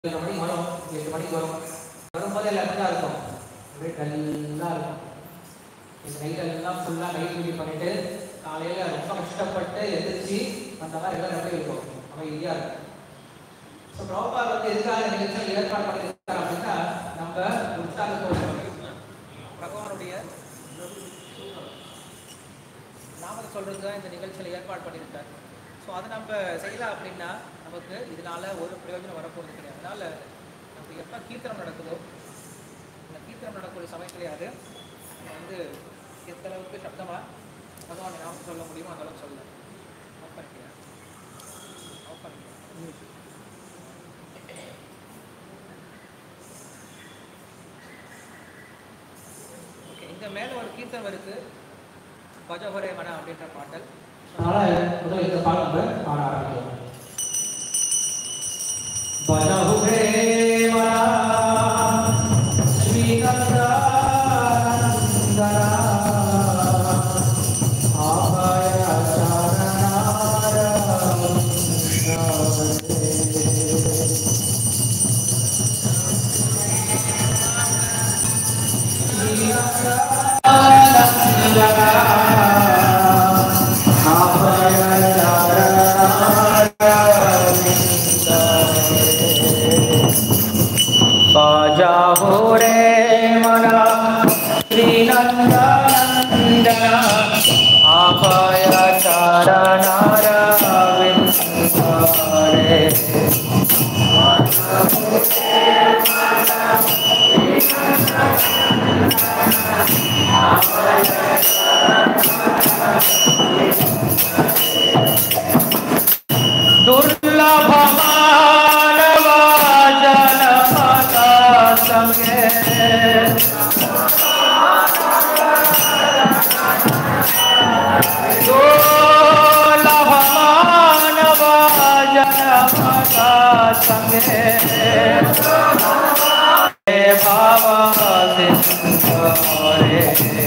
ஏழு மணிக்கு வரும் எட்டு மணிக்கு வரும் வரும்போது எல்லாமே தான் இருக்கும் அப்படியே டல்லாக இருக்கும் இந்த நைட் எல்லாம் ஃபுல்லாக நைட் டியூட்டி பண்ணிட்டு காலையில் ரொம்ப கஷ்டப்பட்டு எதிர்த்து அந்த மாதிரி எல்லாம் எப்படி இருக்கும் அமைதியாக இருக்கும் ஸோ ப்ராப்பர் வந்து எதுக்காக இந்த நிகழ்ச்சியில் ஏற்பாடு பண்ணியிருக்காரு அப்படின்னா நம்ம உற்சாகத்தோடு பகவானுடைய நாமத்தை சொல்கிறது தான் இந்த நிகழ்ச்சியில் ஏற்பாடு பண்ணியிருக்காரு ஸோ அதை நம்ம செய்யலாம் அப்படின்னா நமக்கு இதனால ஒரு பிரயோஜனம் வரப்போகிறது கிடையாது அதனால நம்ம எப்போ கீர்த்தனம் நடக்குதோ அந்த கீர்த்தனம் நடக்கக்கூடிய சமயத்திலே அது நம்ம வந்து எந்த அளவுக்கு சப்தமாக பகவானை நாம சொல்ல முடியுமோ அந்த அளவுக்கு சொல்லலாம் ஆஃப் பண்ணிக்கிறேன் ஆஃப் பண்ணிக்கிறேன் ஓகே இந்த மேலே ஒரு கீர்த்தனம் இருக்கு பஜஹொரே மன அப்படின்ற பாடல் அதனால முதல்ல இந்த பாடல் நம்ம பாட ஆரம்பிக்கலாம் பஜஹுரே மன ஸ்ரீகந்தரா ஆபாய சரணார बाजाहो रे मना श्रीनन्दनन्दन आपाय चरणार विंदारे दुर्लभ मानवा जनमता संगे दुर्लभ मानवा जनमता संगे हे भावा रे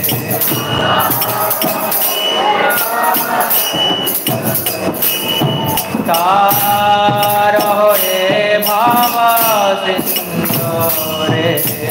तारो रे भावा सिंधो रे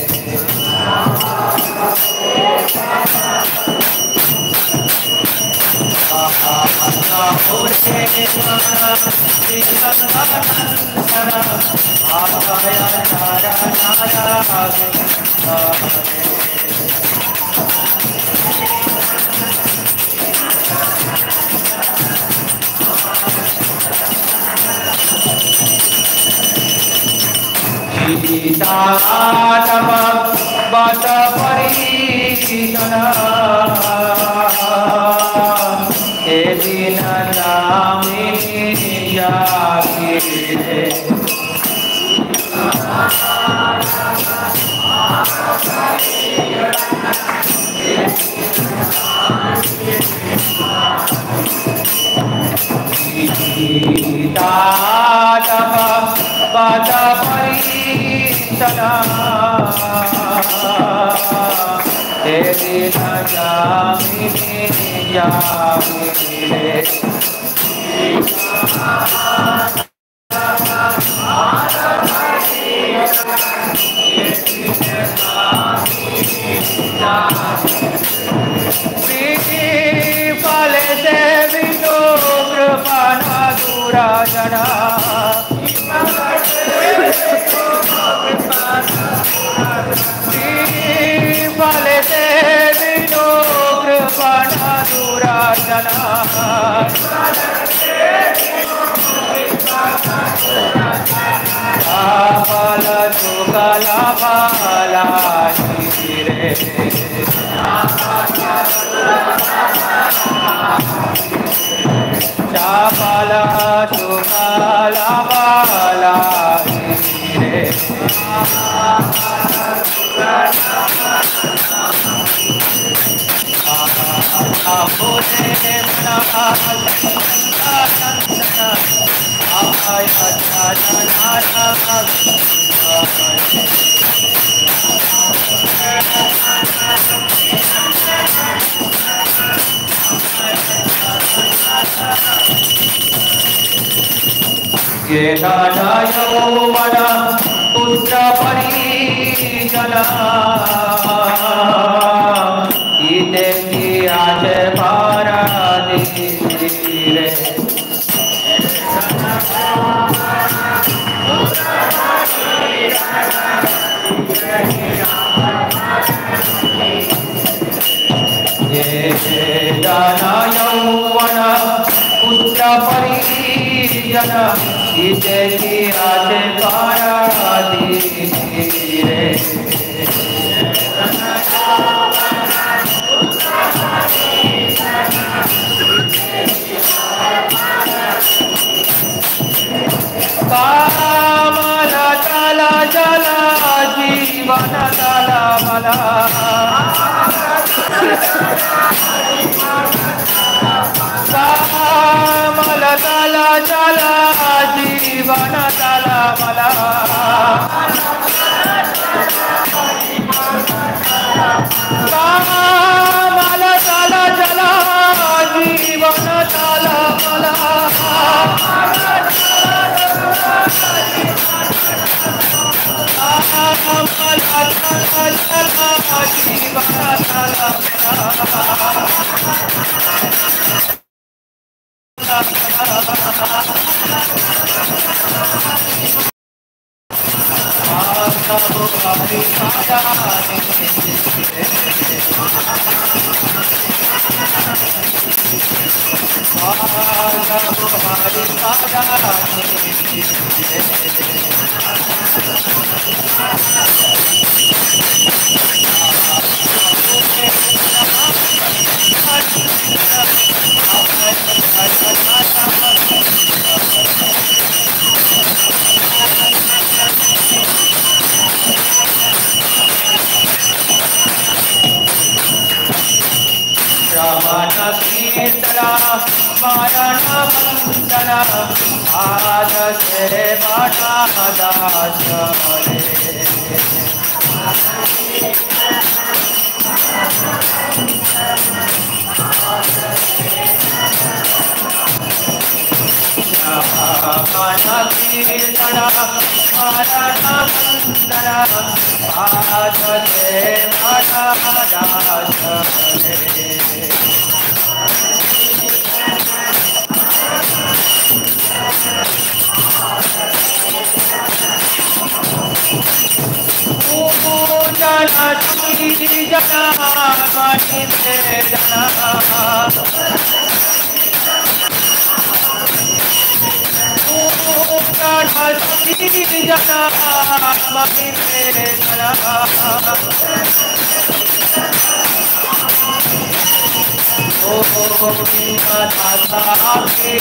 सीतातम बत परीक्षण हे दिन दामिनी जागे सीतातम बत परीक्षण हे दिन जामिनी जागे फल देवी नो कृपा दुराजना फल देवी नो कृपा दुराजना फल सुकल फला रे चापला चुकाला बाला रे ये नाना यौवना पुत्र परिजना इते की आज पारादीरे ये जाना यौवन पुत्र परिजन इते की आज पारादीरे कामल जल जल जीवन जल बला कामल जल जल जीवन जल बला कामल जल जल जीवन जल बला श्रवण कीर्तना मरण वंदन आद से बड़ा दास रे श्रवण कीर्तना मरण वंदन आद से बड़ा दास रे जन श्री जना मणि जना जन श्री जना मणि जना ओ माता के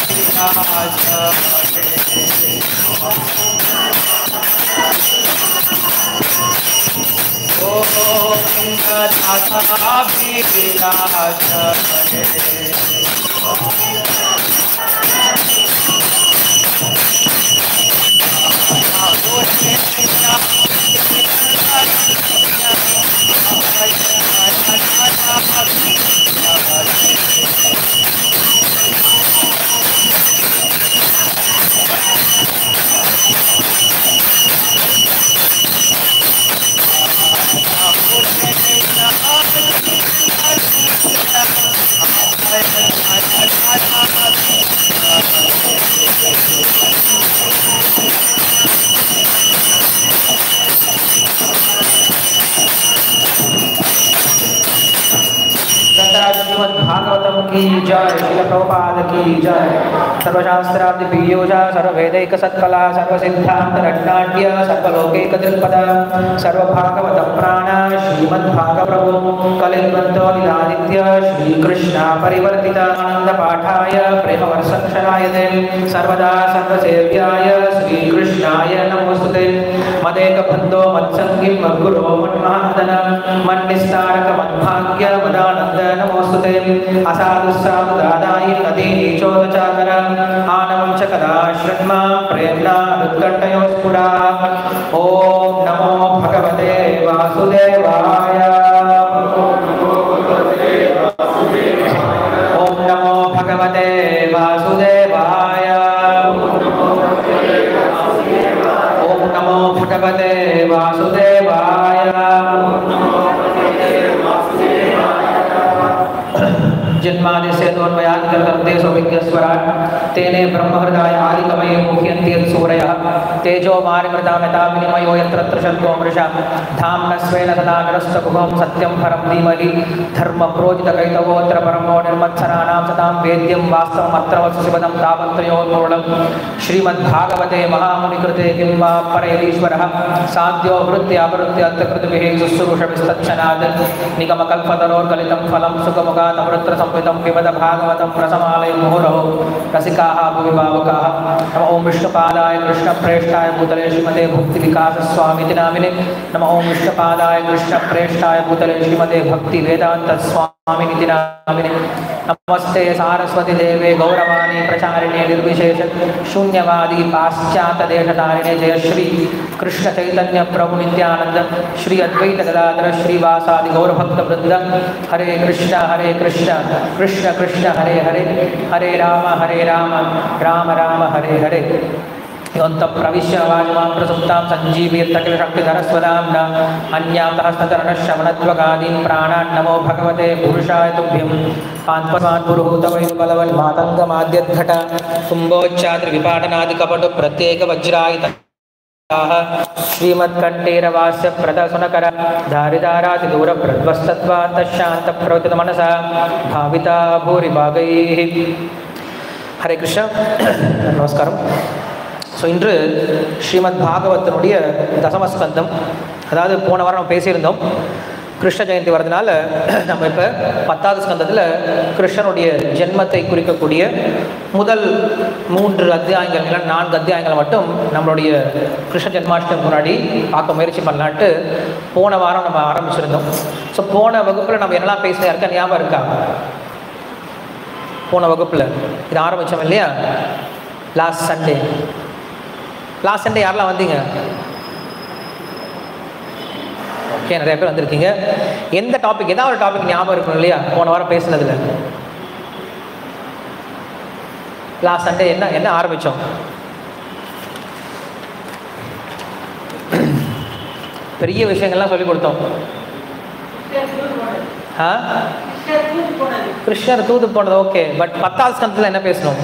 श्रीमद् भागवतम की जय श्रील प्रभुपाद की जय सर्वशास्त्राब्दि पीयूषा सर्ववेदैक सत्कला सर्वसिद्धांत रत्नाट्य सर्वलोकैक दृक्पद सर्वभागवत प्राण श्रीमद्भाग प्रभु कलिग्रंथोदिदादित्य श्रीकृष्ण परिवर्तित आनंद पाठाय प्रेम वर्षक्षणाय ते सर्वदा सर्वसेव्याय श्रीकृष्णाय नमोस्तुते मदेक बन्धो मत्सङ्गिं मद्गुरो मन्महान्दन मन्निस्तारक मद्भाग्य मदानन्द नमोस्तुते असाधुस्साधु दादायि नदीनि चोदचाकर आनवं च कदा श्रद्मा प्रेम्णा उत्कण्ठयो स्फुरा ॐ नमो भगवते वासुदेवाय ॐ नमो भगवते वासुदेवाय ॐ नमो भगवते பகவதே வாசுதேவாய जन्मादिस्य दोन्वयात् कृतन्ते सौविज्ञस्वराट् तेने ब्रह्महृदाय आदिकमये मुह्यन्ते सूरयः तेजो मार्गृता यथा विनिमयो यत्र तत्र शल्को मृषा धाम्नः स्वेन तदा निरस्तकुभं सत्यं परं धीमहि धर्मप्रोजितकैतवोऽत्र परमो निर्मत्सराणां सतां वेद्यं वास्तवमत्र वत्सुशिवदं तापत्रयोर्मूलं श्रीमद्भागवते महामुनिकृते किं वा परयरीश्वरः साध्यो हृत्य अपहृत्य अर्थकृतिभिः शुश्रूषविस्तच्छनात् निगमकल्पतरोर्गलितं फलं सुखमुखातमृत्रसंवितं पिबद भागवतं रसमालय मुहुरहो रसिकाः भुवि भावुकाः नम ॐ विष्णुपादाय कृष्णप्रेष्ठाय भूतले श्रीमते भक्तिविकासस्वामिति नामिने नम ॐ विष्णुपादाय कृष्णप्रेष्ठाय भूतले श्रीमते भक्तिवेदान्तस्वामिनिति नामिने नमस्ते सारस्वती देवे गौरवाणी प्रचारिणे निर्विशेष शून्यवादी पाश्चात्यदेशतारिणे जय श्री कृष्ण चैतन्य प्रभु नित्यानंद श्री अद्वैत गदाधर श्रीवासादि गौरभक्त वृंद हरे कृष्ण हरे कृष्ण कृष्ण कृष्ण हरे हरे हरे राम हरे राम राम राम हरे हरे योऽन्तः प्रविश्य वायुमां प्रसुप्तां सञ्जीवीर्तकिलशक्तिधरस्वदाम्ना अन्यातः स्ततरणश्रवणत्वगादीन् प्राणान् नमो भगवते पुरुषाय तुभ्यं पान्पस्मान् पुरुहूतवैर्बलवन् मातङ्गमाद्यद्घट कुम्भोच्चाद्रिविपाटनादिकपटु प्रत्येकवज्रायित श्रीमत्कण्ठेरवास्य प्रदसुनकर धारिदारातिदूरप्रध्वस्तत्वान्तशान्तप्रवृतमनसा भाविता भूरिभागैः ஹரே கிருஷ்ணா நமஸ்காரம் ஸோ இன்று ஸ்ரீமத் பாகவத்தினுடைய தசமஸ்கந்தம் அதாவது போன வாரம் நம்ம பேசியிருந்தோம் கிருஷ்ண ஜெயந்தி வரதுனால நம்ம இப்போ பத்தாவது ஸ்கந்தத்தில் கிருஷ்ணனுடைய ஜென்மத்தை குறிக்கக்கூடிய முதல் மூன்று அத்தியாயங்கள் இல்லை நான்கு அத்தியாயங்களை மட்டும் நம்மளுடைய கிருஷ்ண ஜென்மாஷ்டமி முன்னாடி பார்க்க முயற்சி பண்ணலான்ட்டு போன வாரம் நம்ம ஆரம்பிச்சிருந்தோம் ஸோ போன வகுப்பில் நம்ம என்னெல்லாம் பேசினா இருக்கா ஞாபகம் இருக்கா போன வகுப்பில் இது ஆரம்பித்தோம் இல்லையா லாஸ்ட் சண்டே லாஸ்ட் சண்டே யாரெல்லாம் வந்தீங்க ஓகே நிறைய பேர் வந்திருக்கீங்க எந்த டாபிக் ஏதாவது ஒரு டாபிக் ஞாபகம் இருக்கும் இல்லையா போன வாரம் பேசுனதுல லாஸ்ட் சண்டே என்ன என்ன ஆரம்பித்தோம் பெரிய விஷயங்கள்லாம் சொல்லி கொடுத்தோம் ஆ கிருஷ்ணர் தூது போனது ஓகே பட் பத்தாவது ஸ்கந்தத்தில் என்ன பேசணும்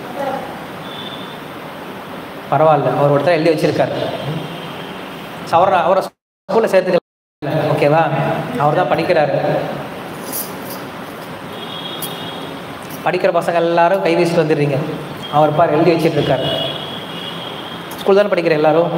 பரவாயில்ல அவர் ஒருத்தர் எழுதி வச்சிருக்காரு So, அவரை அவரை ஸ்கூலில் சேர்த்துக்கல ஓகேவா அவர் தான் படிக்கிறாரு படிக்கிற பசங்க எல்லாரும் கை வீசிட்டு வந்துடுறீங்க அவர் பார் எழுதி வச்சிட்டு இருக்காரு ஸ்கூல் தானே படிக்கிற எல்லாரும்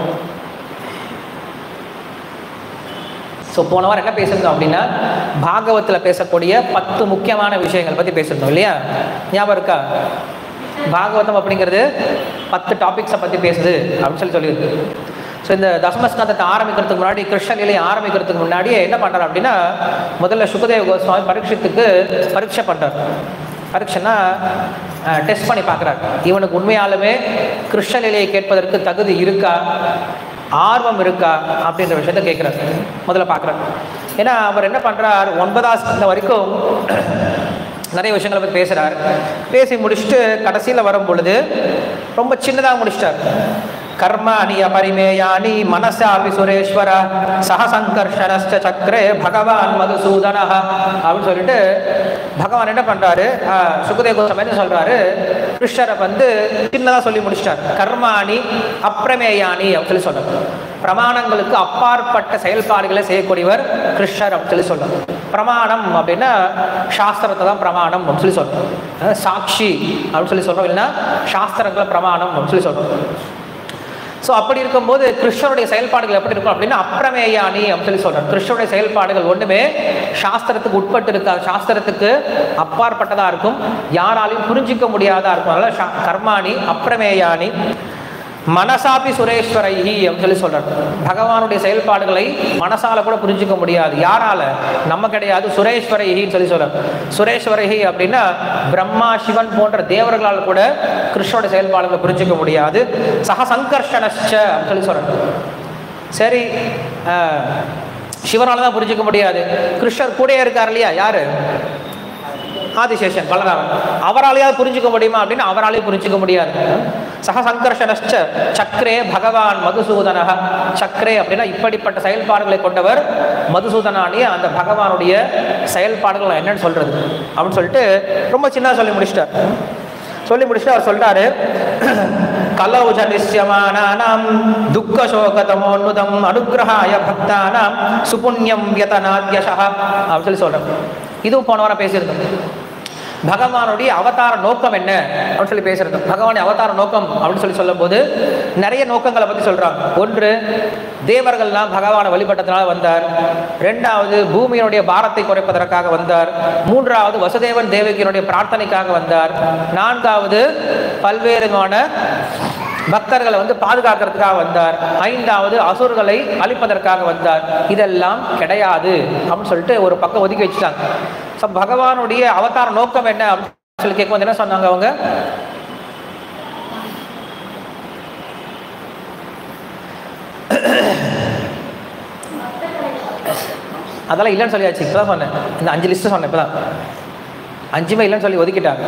ஸோ போன வாரம் என்ன பேசியிருந்தோம் அப்படின்னா பாகவத்தில் பேசக்கூடிய பத்து முக்கியமான விஷயங்கள் பற்றி பேசியிருந்தோம் இல்லையா ஞாபகம் இருக்கா பாகவதம் அப்படிங்கிறது பத்து டாபிக்ஸை பற்றி பேசுது அப்படின்னு சொல்லி சொல்லியிருக்கு ஸோ இந்த தசமஸ்கந்தத்தை ஆரம்பிக்கிறதுக்கு முன்னாடி கிருஷ்ண நிலையை ஆரம்பிக்கிறதுக்கு முன்னாடியே என்ன பண்ணுறாரு அப்படின்னா முதல்ல சுகதேவ கோஸ்வாமி பரீட்சத்துக்கு பரீட்சை பண்ணுறார் பரீட்சைனா டெஸ்ட் பண்ணி பார்க்குறாரு இவனுக்கு உண்மையாலுமே கிருஷ்ண நிலையை கேட்பதற்கு தகுதி இருக்கா ஆர்வம் இருக்கா அப்படின்ற விஷயத்த கேட்குறாரு முதல்ல பார்க்குறாரு ஏன்னா அவர் என்ன பண்ணுறார் ஒன்பதாம் ஸ்கந்தம் வரைக்கும் நிறைய விஷயங்களை பற்றி பேசுகிறார் பேசி முடிச்சுட்டு கடைசியில் வரும் பொழுது ரொம்ப சின்னதாக முடிச்சிட்டார் கர்மாணி அபரிமேயானி மனசாபி சுரேஸ்வர சகசங்கர்ஷனஸ்ட சக்கரே பகவான் மதுசூதன அப்படின்னு சொல்லிட்டு பகவான் என்ன பண்றாரு ஆஹ், சுகதேவ கோஸ்வாமி என்ன சொல்றாரு கிருஷ்ணரை வந்து சின்னதா சொல்லி முடிச்சிட்டார் கர்மாணி அப்பிரமேயானி அப்படின்னு சொல்லி சொல்றாரு பிரமாணங்களுக்கு அப்பாற்பட்ட செயல்பாடுகளை செய்யக்கூடியவர் கிருஷ்ணர் அப்படின்னு சொல்லி சொல்றாரு பிரமாணம் அப்படின்னா சாஸ்திரத்தை தான் பிரமாணம் அப்படின்னு சொல்லி சொல்றோம் அஹ், சாட்சி அப்படின்னு சொல்லி சொல்றோம் இல்லைன்னா சாஸ்திரங்களை பிரமாணம் அப்படின்னு சொல்லி சொல்றோம் ஸோ அப்படி இருக்கும்போது கிருஷ்ணருடைய செயல்பாடுகள் எப்படி இருக்கும் அப்படின்னா அப்பிரமேயானி அப்படின்னு சொல்லி சொல்றாரு கிருஷ்ணருடைய செயல்பாடுகள் ஒன்றுமே சாஸ்திரத்துக்கு உட்பட்டு இருக்காது சாஸ்திரத்துக்கு அப்பாற்பட்டதாக இருக்கும் யாராலையும் புரிஞ்சிக்க முடியாதா இருக்கும் அதனால சா- கர்மாணி அப்பிரமேயானி மனசாபி சுரேஸ்வரைஹி அப்படின்னு சொல்லி சொல்றாரு பகவானுடைய செயல்பாடுகளை மனசால கூட புரிஞ்சிக்க முடியாது யாரால நம்ம கிடையாது சுரேஸ்வரைஹின்னு சொல்லி சொல்றாரு சுரேஸ்வரைஹி அப்படின்னா பிரம்மா சிவன் போன்ற தேவர்களால் கூட கிருஷ்ணோட செயல்பாடுகளை புரிஞ்சிக்க முடியாது சக சங்கர்ஷனச்ச அப்படின்னு சொல்லி சொல்றாரு சரி ஆஹ், சிவனால தான் புரிஞ்சிக்க முடியாது கிருஷ்ணர் கூடயே இருக்கார் இல்லையா யாரு ஆதிசேஷன் பலராமன் அவராலேயாவது புரிஞ்சுக்க முடியுமா அப்படின்னு அவராலேயும் புரிஞ்சுக்க முடியாது சக சங்கர்ஷனச்ச சக்கரே பகவான் மதுசூதனக சக்கரே அப்படின்னா இப்படிப்பட்ட செயல்பாடுகளை கொண்டவர் மதுசூதனானிய அந்த பகவானுடைய செயல்பாடுகள் என்னன்னு சொல்றது அப்படின்னு சொல்லிட்டு ரொம்ப சின்னதாக சொல்லி முடிச்சிட்டார் சொல்லி முடிச்சுட்டு அவர் சொல்றாரு கலௌ ஜனிஷ்யமானானாம் துக்க சோகதமோன்னுதம் அனுகிரகாய பக்தானாம் சுபுண்ணியம் யதனாத்யசா அப்படின்னு சொல்லி சொல்றேன் இதுவும் போன வாரம் பேசியிருந்தோம் பகவானுடைய அவதார நோக்கம் என்ன அப்படின்னு சொல்லி பேசுறது பகவானுடைய அவதார நோக்கம் அப்படின்னு சொல்லி சொல்லும்போது நிறைய நோக்கங்களை பற்றி சொல்றாங்க ஒன்று தேவர்கள்லாம் பகவானை வழிபட்டதுனால வந்தார் ரெண்டாவது பூமியினுடைய பாரத்தை குறைப்பதற்காக வந்தார் மூன்றாவது வசுதேவன் தேவகியினுடைய பிரார்த்தனைக்காக வந்தார் நான்காவது பல்வேறுமான பக்தர்களை வந்து பாதுகாக்கிறதுக்காக வந்தார் ஐந்தாவது அசுர்களை அழிப்பதற்காக வந்தார் இதெல்லாம் கிடையாது அப்படின்னு சொல்லிட்டு ஒரு பக்கம் ஒதுக்கி வச்சுட்டாங்க ஸோ பகவானுடைய அவதார நோக்கம் என்ன அப்படின்னு சொல்லி கேட்கும்போது என்ன சொன்னாங்க அவங்க அதெல்லாம் இல்லைன்னு சொல்லியாச்சு இப்பதான் சொன்னேன் இந்த அஞ்சு லிஸ்ட்டு சொன்னேன் இப்பதான் அஞ்சுமே இல்லைன்னு சொல்லி ஒதுக்கிட்டாங்க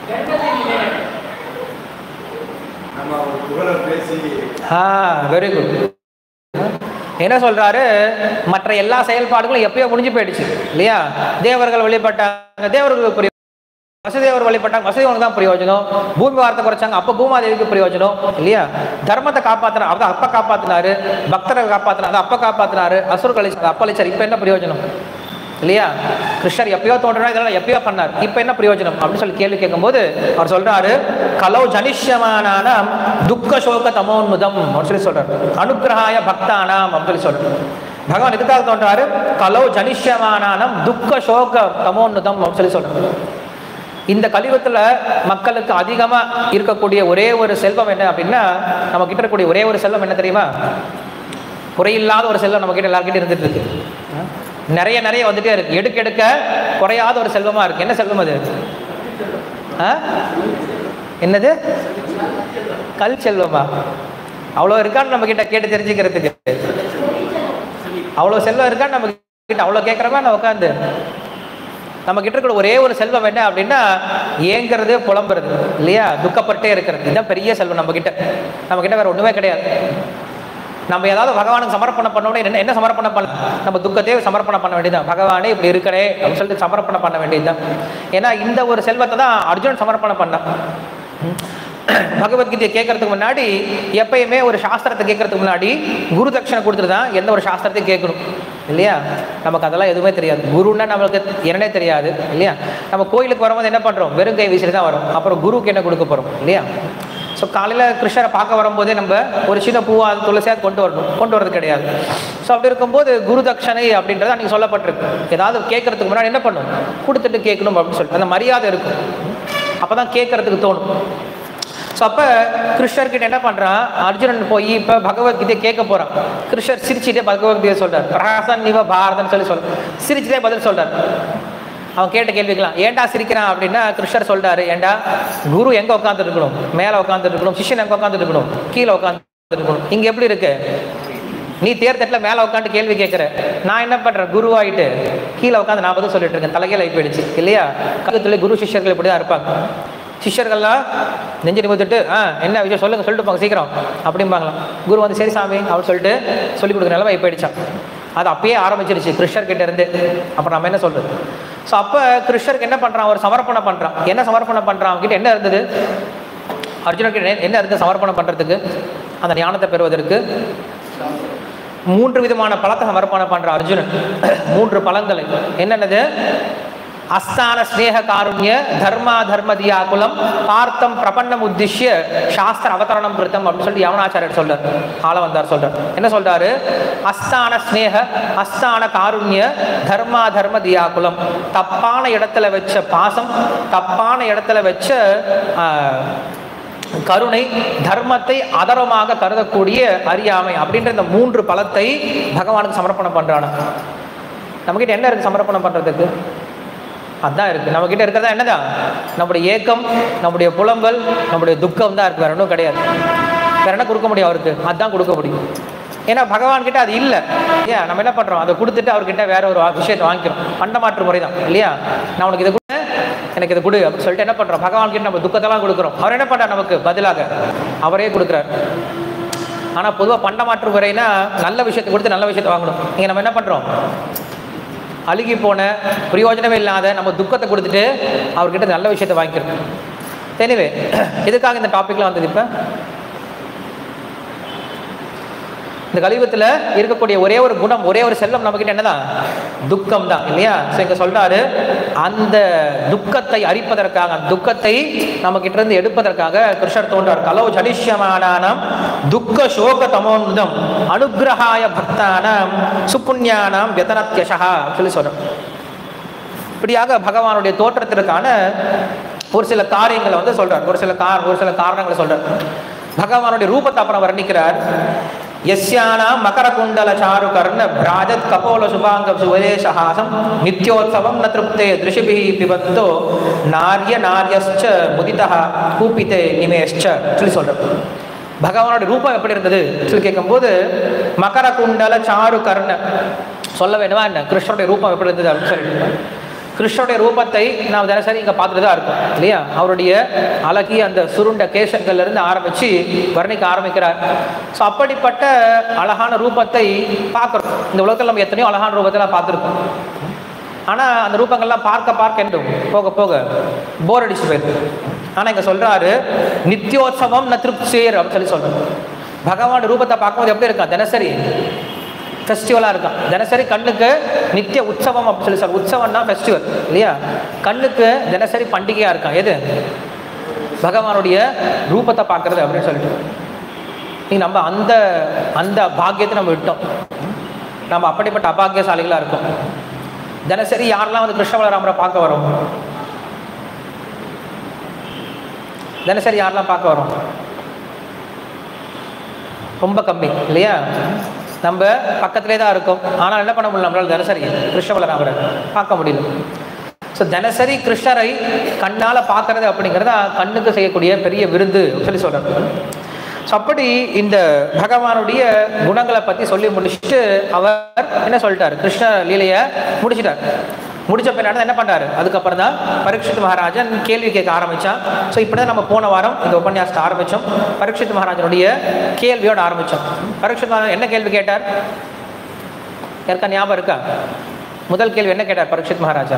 நம்ம ஒரு புகழை பேசி ஆ வெரி குட் என்ன சொல்றாரு மற்ற எல்லா செயல்பாடுகளும் எப்பயோ முடிஞ்சு போயிடுச்சு இல்லையா தேவர்கள் வழிபட்டாங்க தேவர்களுக்கு பிரயோஜனம் வசுதேவர் வழிபட்டாங்க வசுதேவனுக்கு தான் பிரயோஜனம் பூமி வாரத்தை குறைச்சாங்க அப்ப பூமாதேவிக்கு பிரயோஜனம் இல்லையா தர்மத்தை காப்பாத்தினா அதை அப்ப காப்பாத்தினாரு பக்தரை காப்பாத்தினா அதை அப்ப காப்பாத்தினாரு அசுர் கழிச்சார் அப்ப அழிச்சார் இப்ப என்ன பிரயோஜனம் இல்லையா கிருஷ்ணர் எப்பயோ தோன்றா இதெல்லாம் எப்பயோ பண்ணார் இப்ப என்ன பிரயோஜனம் அப்படின்னு சொல்லி கேள்வி கேட்கும்போது அவர் சொல்றாரு கலௌ ஜனிஷ்யமானான துக்க சோக தமோன்முதம் அப்படின்னு சொல்லி சொல்றாரு அனுக்கிரகாய பக்தானாம் அப்படின்னு சொல்லி சொல்றாரு பகவான் எதுக்காக தோன்றாரு கலௌ ஜனிஷ்யமானானம் துக்க சோக தமோன்னுதம் அப்படின்னு சொல்லி சொல்றாரு இந்த கலியுகத்துல மக்களுக்கு அதிகமா இருக்கக்கூடிய ஒரே ஒரு செல்வம் என்ன அப்படின்னா நம்ம கிட்ட இருக்கக்கூடிய ஒரே ஒரு செல்வம் என்ன தெரியுமா குறையில்லாத ஒரு செல்வம் நம்ம கிட்ட எல்லார்கிட்ட இருந்துட்டு இருக்கு ஆ? நிறைய நிறைய வந்துட்டே இருக்கு எடுக்க எடுக்க குறையாத ஒரு செல்வமா இருக்கு என்ன செல்வம் அது ஆ? என்னது கல் செல்வமா அவ்வளோ இருக்கான்னு நம்ம கிட்ட கேட்டு தெரிஞ்சுக்கிறதுக்கு அவ்வளோ செல்வம் இருக்கான்னு நம்ம கிட்ட அவ்வளோ கேட்குறமா நான் உட்காந்து நம்ம கிட்ட இருக்கிற ஒரே ஒரு செல்வம் என்ன அப்படின்னா ஏங்கிறது புலம்புறது இல்லையா துக்கப்பட்டே இருக்கிறது இதுதான் பெரிய செல்வம் நம்ம கிட்ட நம்ம கிட்ட வேற ஒண்ணுமே கிடையாது நம்ம ஏதாவது பகவானுக்கு சமர்ப்பணம் பண்ண உடனே என்ன என்ன சமர்ப்பணம் பண்ண நம்ம துக்கத்தையே சமர்ப்பணம் பண்ண வேண்டியதுதான் பகவானே இப்படி இருக்கிறே அப்படின்னு சொல்லிட்டு சமர்ப்பணம் பண்ண வேண்டியதுதான் ஏன்னா இந்த ஒரு செல்வத்தை தான் அர்ஜுனன் சமர்ப்பணம் பண்ணான் ம். பகவத்கீதையை கேட்கறதுக்கு முன்னாடி எப்பயுமே ஒரு சாஸ்திரத்தை கேட்கறதுக்கு முன்னாடி குரு தட்சணை கொடுத்துட்டு தான் எந்த ஒரு சாஸ்திரத்தையும் கேட்கணும் இல்லையா நமக்கு அதெல்லாம் எதுவுமே தெரியாது குருன்னா நம்மளுக்கு என்னன்னே தெரியாது இல்லையா நம்ம கோயிலுக்கு வரும்போது என்ன பண்ணுறோம் வெறும் கை வீசிட்டு தான் வரும் அப்புறம் குருவுக்கு என்ன கொடுக்க போகிறோம் இல்லையா ஸோ காலையில் கிருஷ்ணரை பார்க்க வரும்போதே நம்ம ஒரு சின்ன பூவாக துளசியாக கொண்டு வரணும் கொண்டு வரது கிடையாது ஸோ அப்படி இருக்கும்போது குரு தட்சணை அப்படின்றது அன்றைக்கி சொல்லப்பட்டிருக்கு ஏதாவது கேட்கறதுக்கு முன்னாடி என்ன பண்ணும் கொடுத்துட்டு கேட்கணும் அப்படின்னு சொல்லிட்டு அந்த மரியாதை இருக்கும் அப்போ தான் கேட்கறதுக்கு தோணும் ஸோ அப்போ கிருஷ்ணர்கிட்ட என்ன பண்ணுறான் அர்ஜுனன் போய் இப்போ பகவத்கீதை கேட்க போகிறான் கிருஷ்ணர் சிரிச்சிட்டே பகவத்கீதை சொல்றார் பிரகாசன் இவ பாரதன் சொல்லி சொல்ற சிரிச்சிட்டே பதில் சொல்றார் அவன் கேட்ட கேள்விக்கலாம் ஏன்டா சிரிக்கிறான் அப்படின்னா கிருஷ்ணர் சொல்றாரு ஏன்டா குரு எங்க உட்காந்துட்டு இருக்கணும் மேலே உட்காந்துட்டு இருக்கணும் சிஷ்யன் எங்க உட்காந்துட்டு இருக்கணும் கீழே உட்காந்து இருக்கணும் இங்க எப்படி இருக்கு நீ தேர்தட்டில் மேலே உட்காந்து கேள்வி கேட்குற நான் என்ன பண்ணுறேன் குருவாயிட்டு கீழே உட்காந்து நான் பதில் சொல்லிட்டு இருக்கேன் தலைகீழ போயிடுச்சு இல்லையா கழகத்தில் குரு சிஷ்யர்கள் இப்படி தான் இருப்பாங்க சிஷ்யர்கள்லாம் நெஞ்சு நிமித்துட்டு ஆ என்ன விஷயம் சொல்லுங்க சொல்லிட்டு போங்க சீக்கிரம் அப்படிம்பாங்களாம் குரு வந்து சரி சாமி அப்படின்னு சொல்லிட்டு சொல்லி கொடுக்குற நிலமை போயிடுச்சான் அது அப்பயே ஆரம்பிச்சிருச்சு கிருஷ்ணர் கிட்ட இருந்து அப்புறம் நம்ம என்ன சொல்றது ஸோ அப்போ கிருஷ்ணருக்கு என்ன பண்ணுறான் ஒரு சமர்ப்பணம் பண்ணுறான் என்ன சமர்ப்பணம் பண்ணுறான் அவன்கிட்ட என்ன இருந்தது அர்ஜுனர்கிட்ட என்ன இருந்தது சமர்ப்பணம் பண்ணுறதுக்கு அந்த ஞானத்தை பெறுவதற்கு மூன்று விதமான பழத்தை சமர்ப்பணம் பண்ற அர்ஜுனன் மூன்று பழங்களை என்னென்னது அஸ்தான ஸ்நேக காருண்ய தர்மா தர்ம தியாகுலம் பார்த்தம் பிரபன்னம் உத்திஷ்ய சாஸ்திர அவதரணம் கிருத்தம் அப்படின்னு சொல்லி யவனாச்சாரியர் சொல்றார் ஆள வந்தார் சொல்றார் என்ன சொல்றாரு அஸ்தான ஸ்நேக அஸ்தான காருண்ய தர்மா தர்ம தியாகுலம் தப்பான இடத்துல வச்ச பாசம் தப்பான இடத்துல வச்ச ஆஹ், கருணை தர்மத்தை அதரமாக கருதக்கூடிய அறியாமை அப்படின்ற இந்த மூன்று பலத்தை பகவானுக்கு சமர்ப்பணம் பண்றான நம்மகிட்ட என்ன இருக்கு சமர்ப்பணம் பண்றதுக்கு அதான் இருக்கு நம்ம கிட்ட இருக்கிறதா என்னதான் நம்முடைய ஏக்கம் நம்முடைய புலம்பல் நம்முடைய துக்கம் தான் இருக்கு வேற ஒன்றும் கிடையாது வேற என்ன கொடுக்க முடியும் அவருக்கு அதான் கொடுக்க முடியும் ஏன்னா பகவான் கிட்ட அது இல்லை ஏன் நம்ம என்ன பண்றோம் அதை கொடுத்துட்டு அவர்கிட்ட வேற ஒரு விஷயத்தை வாங்கிக்கிறோம் பண்டமாற்று முறை தான் இல்லையா நான் உனக்கு இதை கொடுத்தேன் எனக்கு இது கொடு அப்படின்னு சொல்லிட்டு என்ன பண்ணுறோம் பகவான் கிட்ட நம்ம துக்கத்தெல்லாம் கொடுக்குறோம் அவர் என்ன பண்ணுறார் நமக்கு பதிலாக அவரே கொடுக்குறார் ஆனால் பொதுவாக பண்டமாற்று முறைனா நல்ல விஷயத்தை கொடுத்து நல்ல விஷயத்தை வாங்கணும் இங்கே நம்ம என்ன பண்ணுறோம் அழுகி போன பிரயோஜனமே இல்லாத நம்ம துக்கத்தை கொடுத்துட்டு அவர்கிட்ட நல்ல விஷயத்தை வாங்கிக்கிறோம் எனிவே எதுக்காக இந்த டாபிக்லாம் வந்தது இப்போ இந்த கலியுகத்தில் இருக்கக்கூடிய ஒரே ஒரு குணம் ஒரே ஒரு செல்லம் நம்மக்கிட்ட என்னதான் துக்கம் தான் இல்லையா ஸோ இங்கே சொல்றாரு அந்த துக்கத்தை அரிப்பதற்காக அந்த துக்கத்தை நம்ம கிட்ட இருந்து எடுப்பதற்காக கிருஷ்ணர் தோன்றார் கலோ ஜடிஷ்யமானானம் துக்க சோக தமோன்தம் அனுகிரகாய பக்தானாம் சுப்புண்ணியானாம் வெதனத்யசா சொல்லி சொல்றோம் இப்படியாக பகவானுடைய தோற்றத்திற்கான ஒரு சில காரியங்களை வந்து சொல்றார் ஒரு சில கார் ஒரு சில காரணங்களை சொல்றார் பகவானுடைய ரூபத்தை அப்புறம் வர்ணிக்கிறார் யஸ்யானாம் மகர குண்டல சாரு கர்ண பிராஜத் கபோல சுபாங்க சுவதேசஹாசம் நித்யோத்சவம் ந திருப்தே திருஷிபிஹி பிபந்தோ நாரிய நாரியஸ்ச முதிதா கூப்பித்தே நிமேஷ்ச சொல்லி சொல்றார் பகவானோட ரூபம் எப்படி இருந்தது சொல்லி கேட்கும்போது மகர குண்டல சாரு கர்ண சொல்ல வேண்டுமா என்ன கிருஷ்ணனுடைய ரூபம் எப்படி இருந்தது அப்படின்னு சொல்லிட்டு கிருஷ்ணனுடைய ரூபத்தை நாம் தினசரி இங்கே பார்த்துட்டு தான் இருக்கோம் இல்லையா அவருடைய அழகிய அந்த சுருண்ட கேசங்கள்ல இருந்து ஆரம்பித்து வர்ணிக்க ஆரம்பிக்கிறார் ஸோ அப்படிப்பட்ட அழகான ரூபத்தை பார்க்குறோம் இந்த உலகத்தில் நம்ம எத்தனையோ அழகான ரூபத்தெல்லாம் பார்த்துருக்கோம் ஆனால் அந்த ரூபங்கள்லாம் பார்க்க பார்க்க என்றும் போக போக போர் அடிச்சு போயிருக்கு ஆனால் இங்கே சொல்கிறாரு நித்யோத்சவம் ந திருப்சேர் அப்படின்னு சொல்லி சொல்கிறோம் பகவான் ரூபத்தை பார்க்கும்போது எப்படி இருக்கா தினசரி ஃபெஸ்டிவலாக இருக்கும் தினசரி கண்ணுக்கு நித்திய உற்சவம் அப்படின்னு சொல்லி சொல்ற உற்சவம்னா ஃபெஸ்டிவல் இல்லையா கண்ணுக்கு தினசரி பண்டிகையாக இருக்கும் எது பகவானுடைய ரூபத்தை பார்க்கறது அப்படின்னு சொல்லிட்டு நீ நம்ம அந்த அந்த பாக்கியத்தை நம்ம விட்டோம் நம்ம அப்படிப்பட்ட அபாக்கியசாலிகளாக இருக்கோம் தினசரி யாரெல்லாம் வந்து கிருஷ்ண பலராமரை பார்க்க வரோம் தினசரி யாரெல்லாம் பார்க்க வரோம் ரொம்ப கம்மி இல்லையா நம்ம பக்கத்திலே தான் இருக்கோம் ஆனால் என்ன பண்ண முடியல நம்மளால தினசரி கிருஷ்ண பலராமரை பார்க்க முடியல ஸோ தினசரி கிருஷ்ணரை கண்ணால் பார்க்கறது அப்படிங்கிறத கண்ணுக்கு செய்யக்கூடிய பெரிய விருந்து சொல்லி சொல்கிறார் ஸோ அப்படி இந்த பகவானுடைய குணங்களை பற்றி சொல்லி முடிச்சுட்டு அவர் என்ன சொல்லிட்டார் கிருஷ்ண லீலையை முடிச்சிட்டார் முடிச்ச பின்னாடி என்ன பண்ணாரு அதுக்கப்புறம் தான் பரீட்சித் மகாராஜன் கேள்வி கேட்க ஆரம்பிச்சான் ஸோ இப்படி தான் நம்ம போன வாரம் இந்த உபன்யாசத்தை ஆரம்பித்தோம் பரீட்சித் மகாராஜனுடைய கேள்வியோட ஆரம்பித்தோம் பரீட்சித் மகாராஜன் என்ன கேள்வி கேட்டார் யாருக்கா ஞாபகம் இருக்கா முதல் கேள்வி என்ன கேட்டார் பரீட்சித் மகாராஜா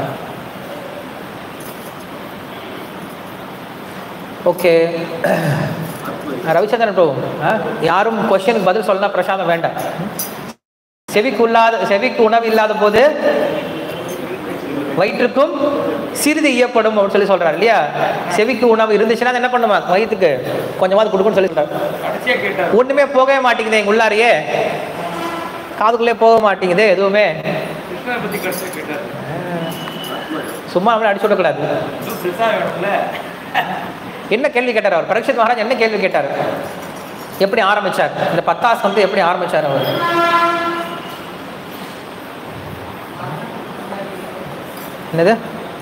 ஓகே ரவிச்சந்திரன் பிரபு ஆ? யாரும் கொஸ்டினுக்கு பதில் சொல்லலாம் பிரசாதம் வேண்டாம் செவிக்கு உள்ளாத செவிக்கு உணவு இல்லாத போது வயிற்றுக்கும் சிறிது ஈயப்படும் அப்படின்னு சொல்லி சொல்றாரு இல்லையா செவிக்கு உணவு இருந்துச்சுன்னா அது என்ன பண்ணுமா வயிற்றுக்கு கொஞ்சமாவது கொடுக்குன்னு சொல்லி சொல்றாரு கடைசியா கேட்டார் ஒண்ணுமே போகவே மாட்டேங்குது எங்க உள்ளாரியே காதுக்குள்ளே போக மாட்டேங்குது எதுவுமே கிருஷ்ணரை பத்தி கடைசியா கேட்டார் சும்மா அவனை அடிச்சு விடக்கூடாது இன்னும் பெருசா வேணும்ல என்ன கேள்வி கேட்டார் அவர் பரீட்சித் மகாராஜ் என்ன கேள்வி கேட்டார் எப்படி ஆரம்பிச்சார் இந்த பத்தாஸ் வந்து எப்படி ஆரம்பிச்சார் அவர் என்னது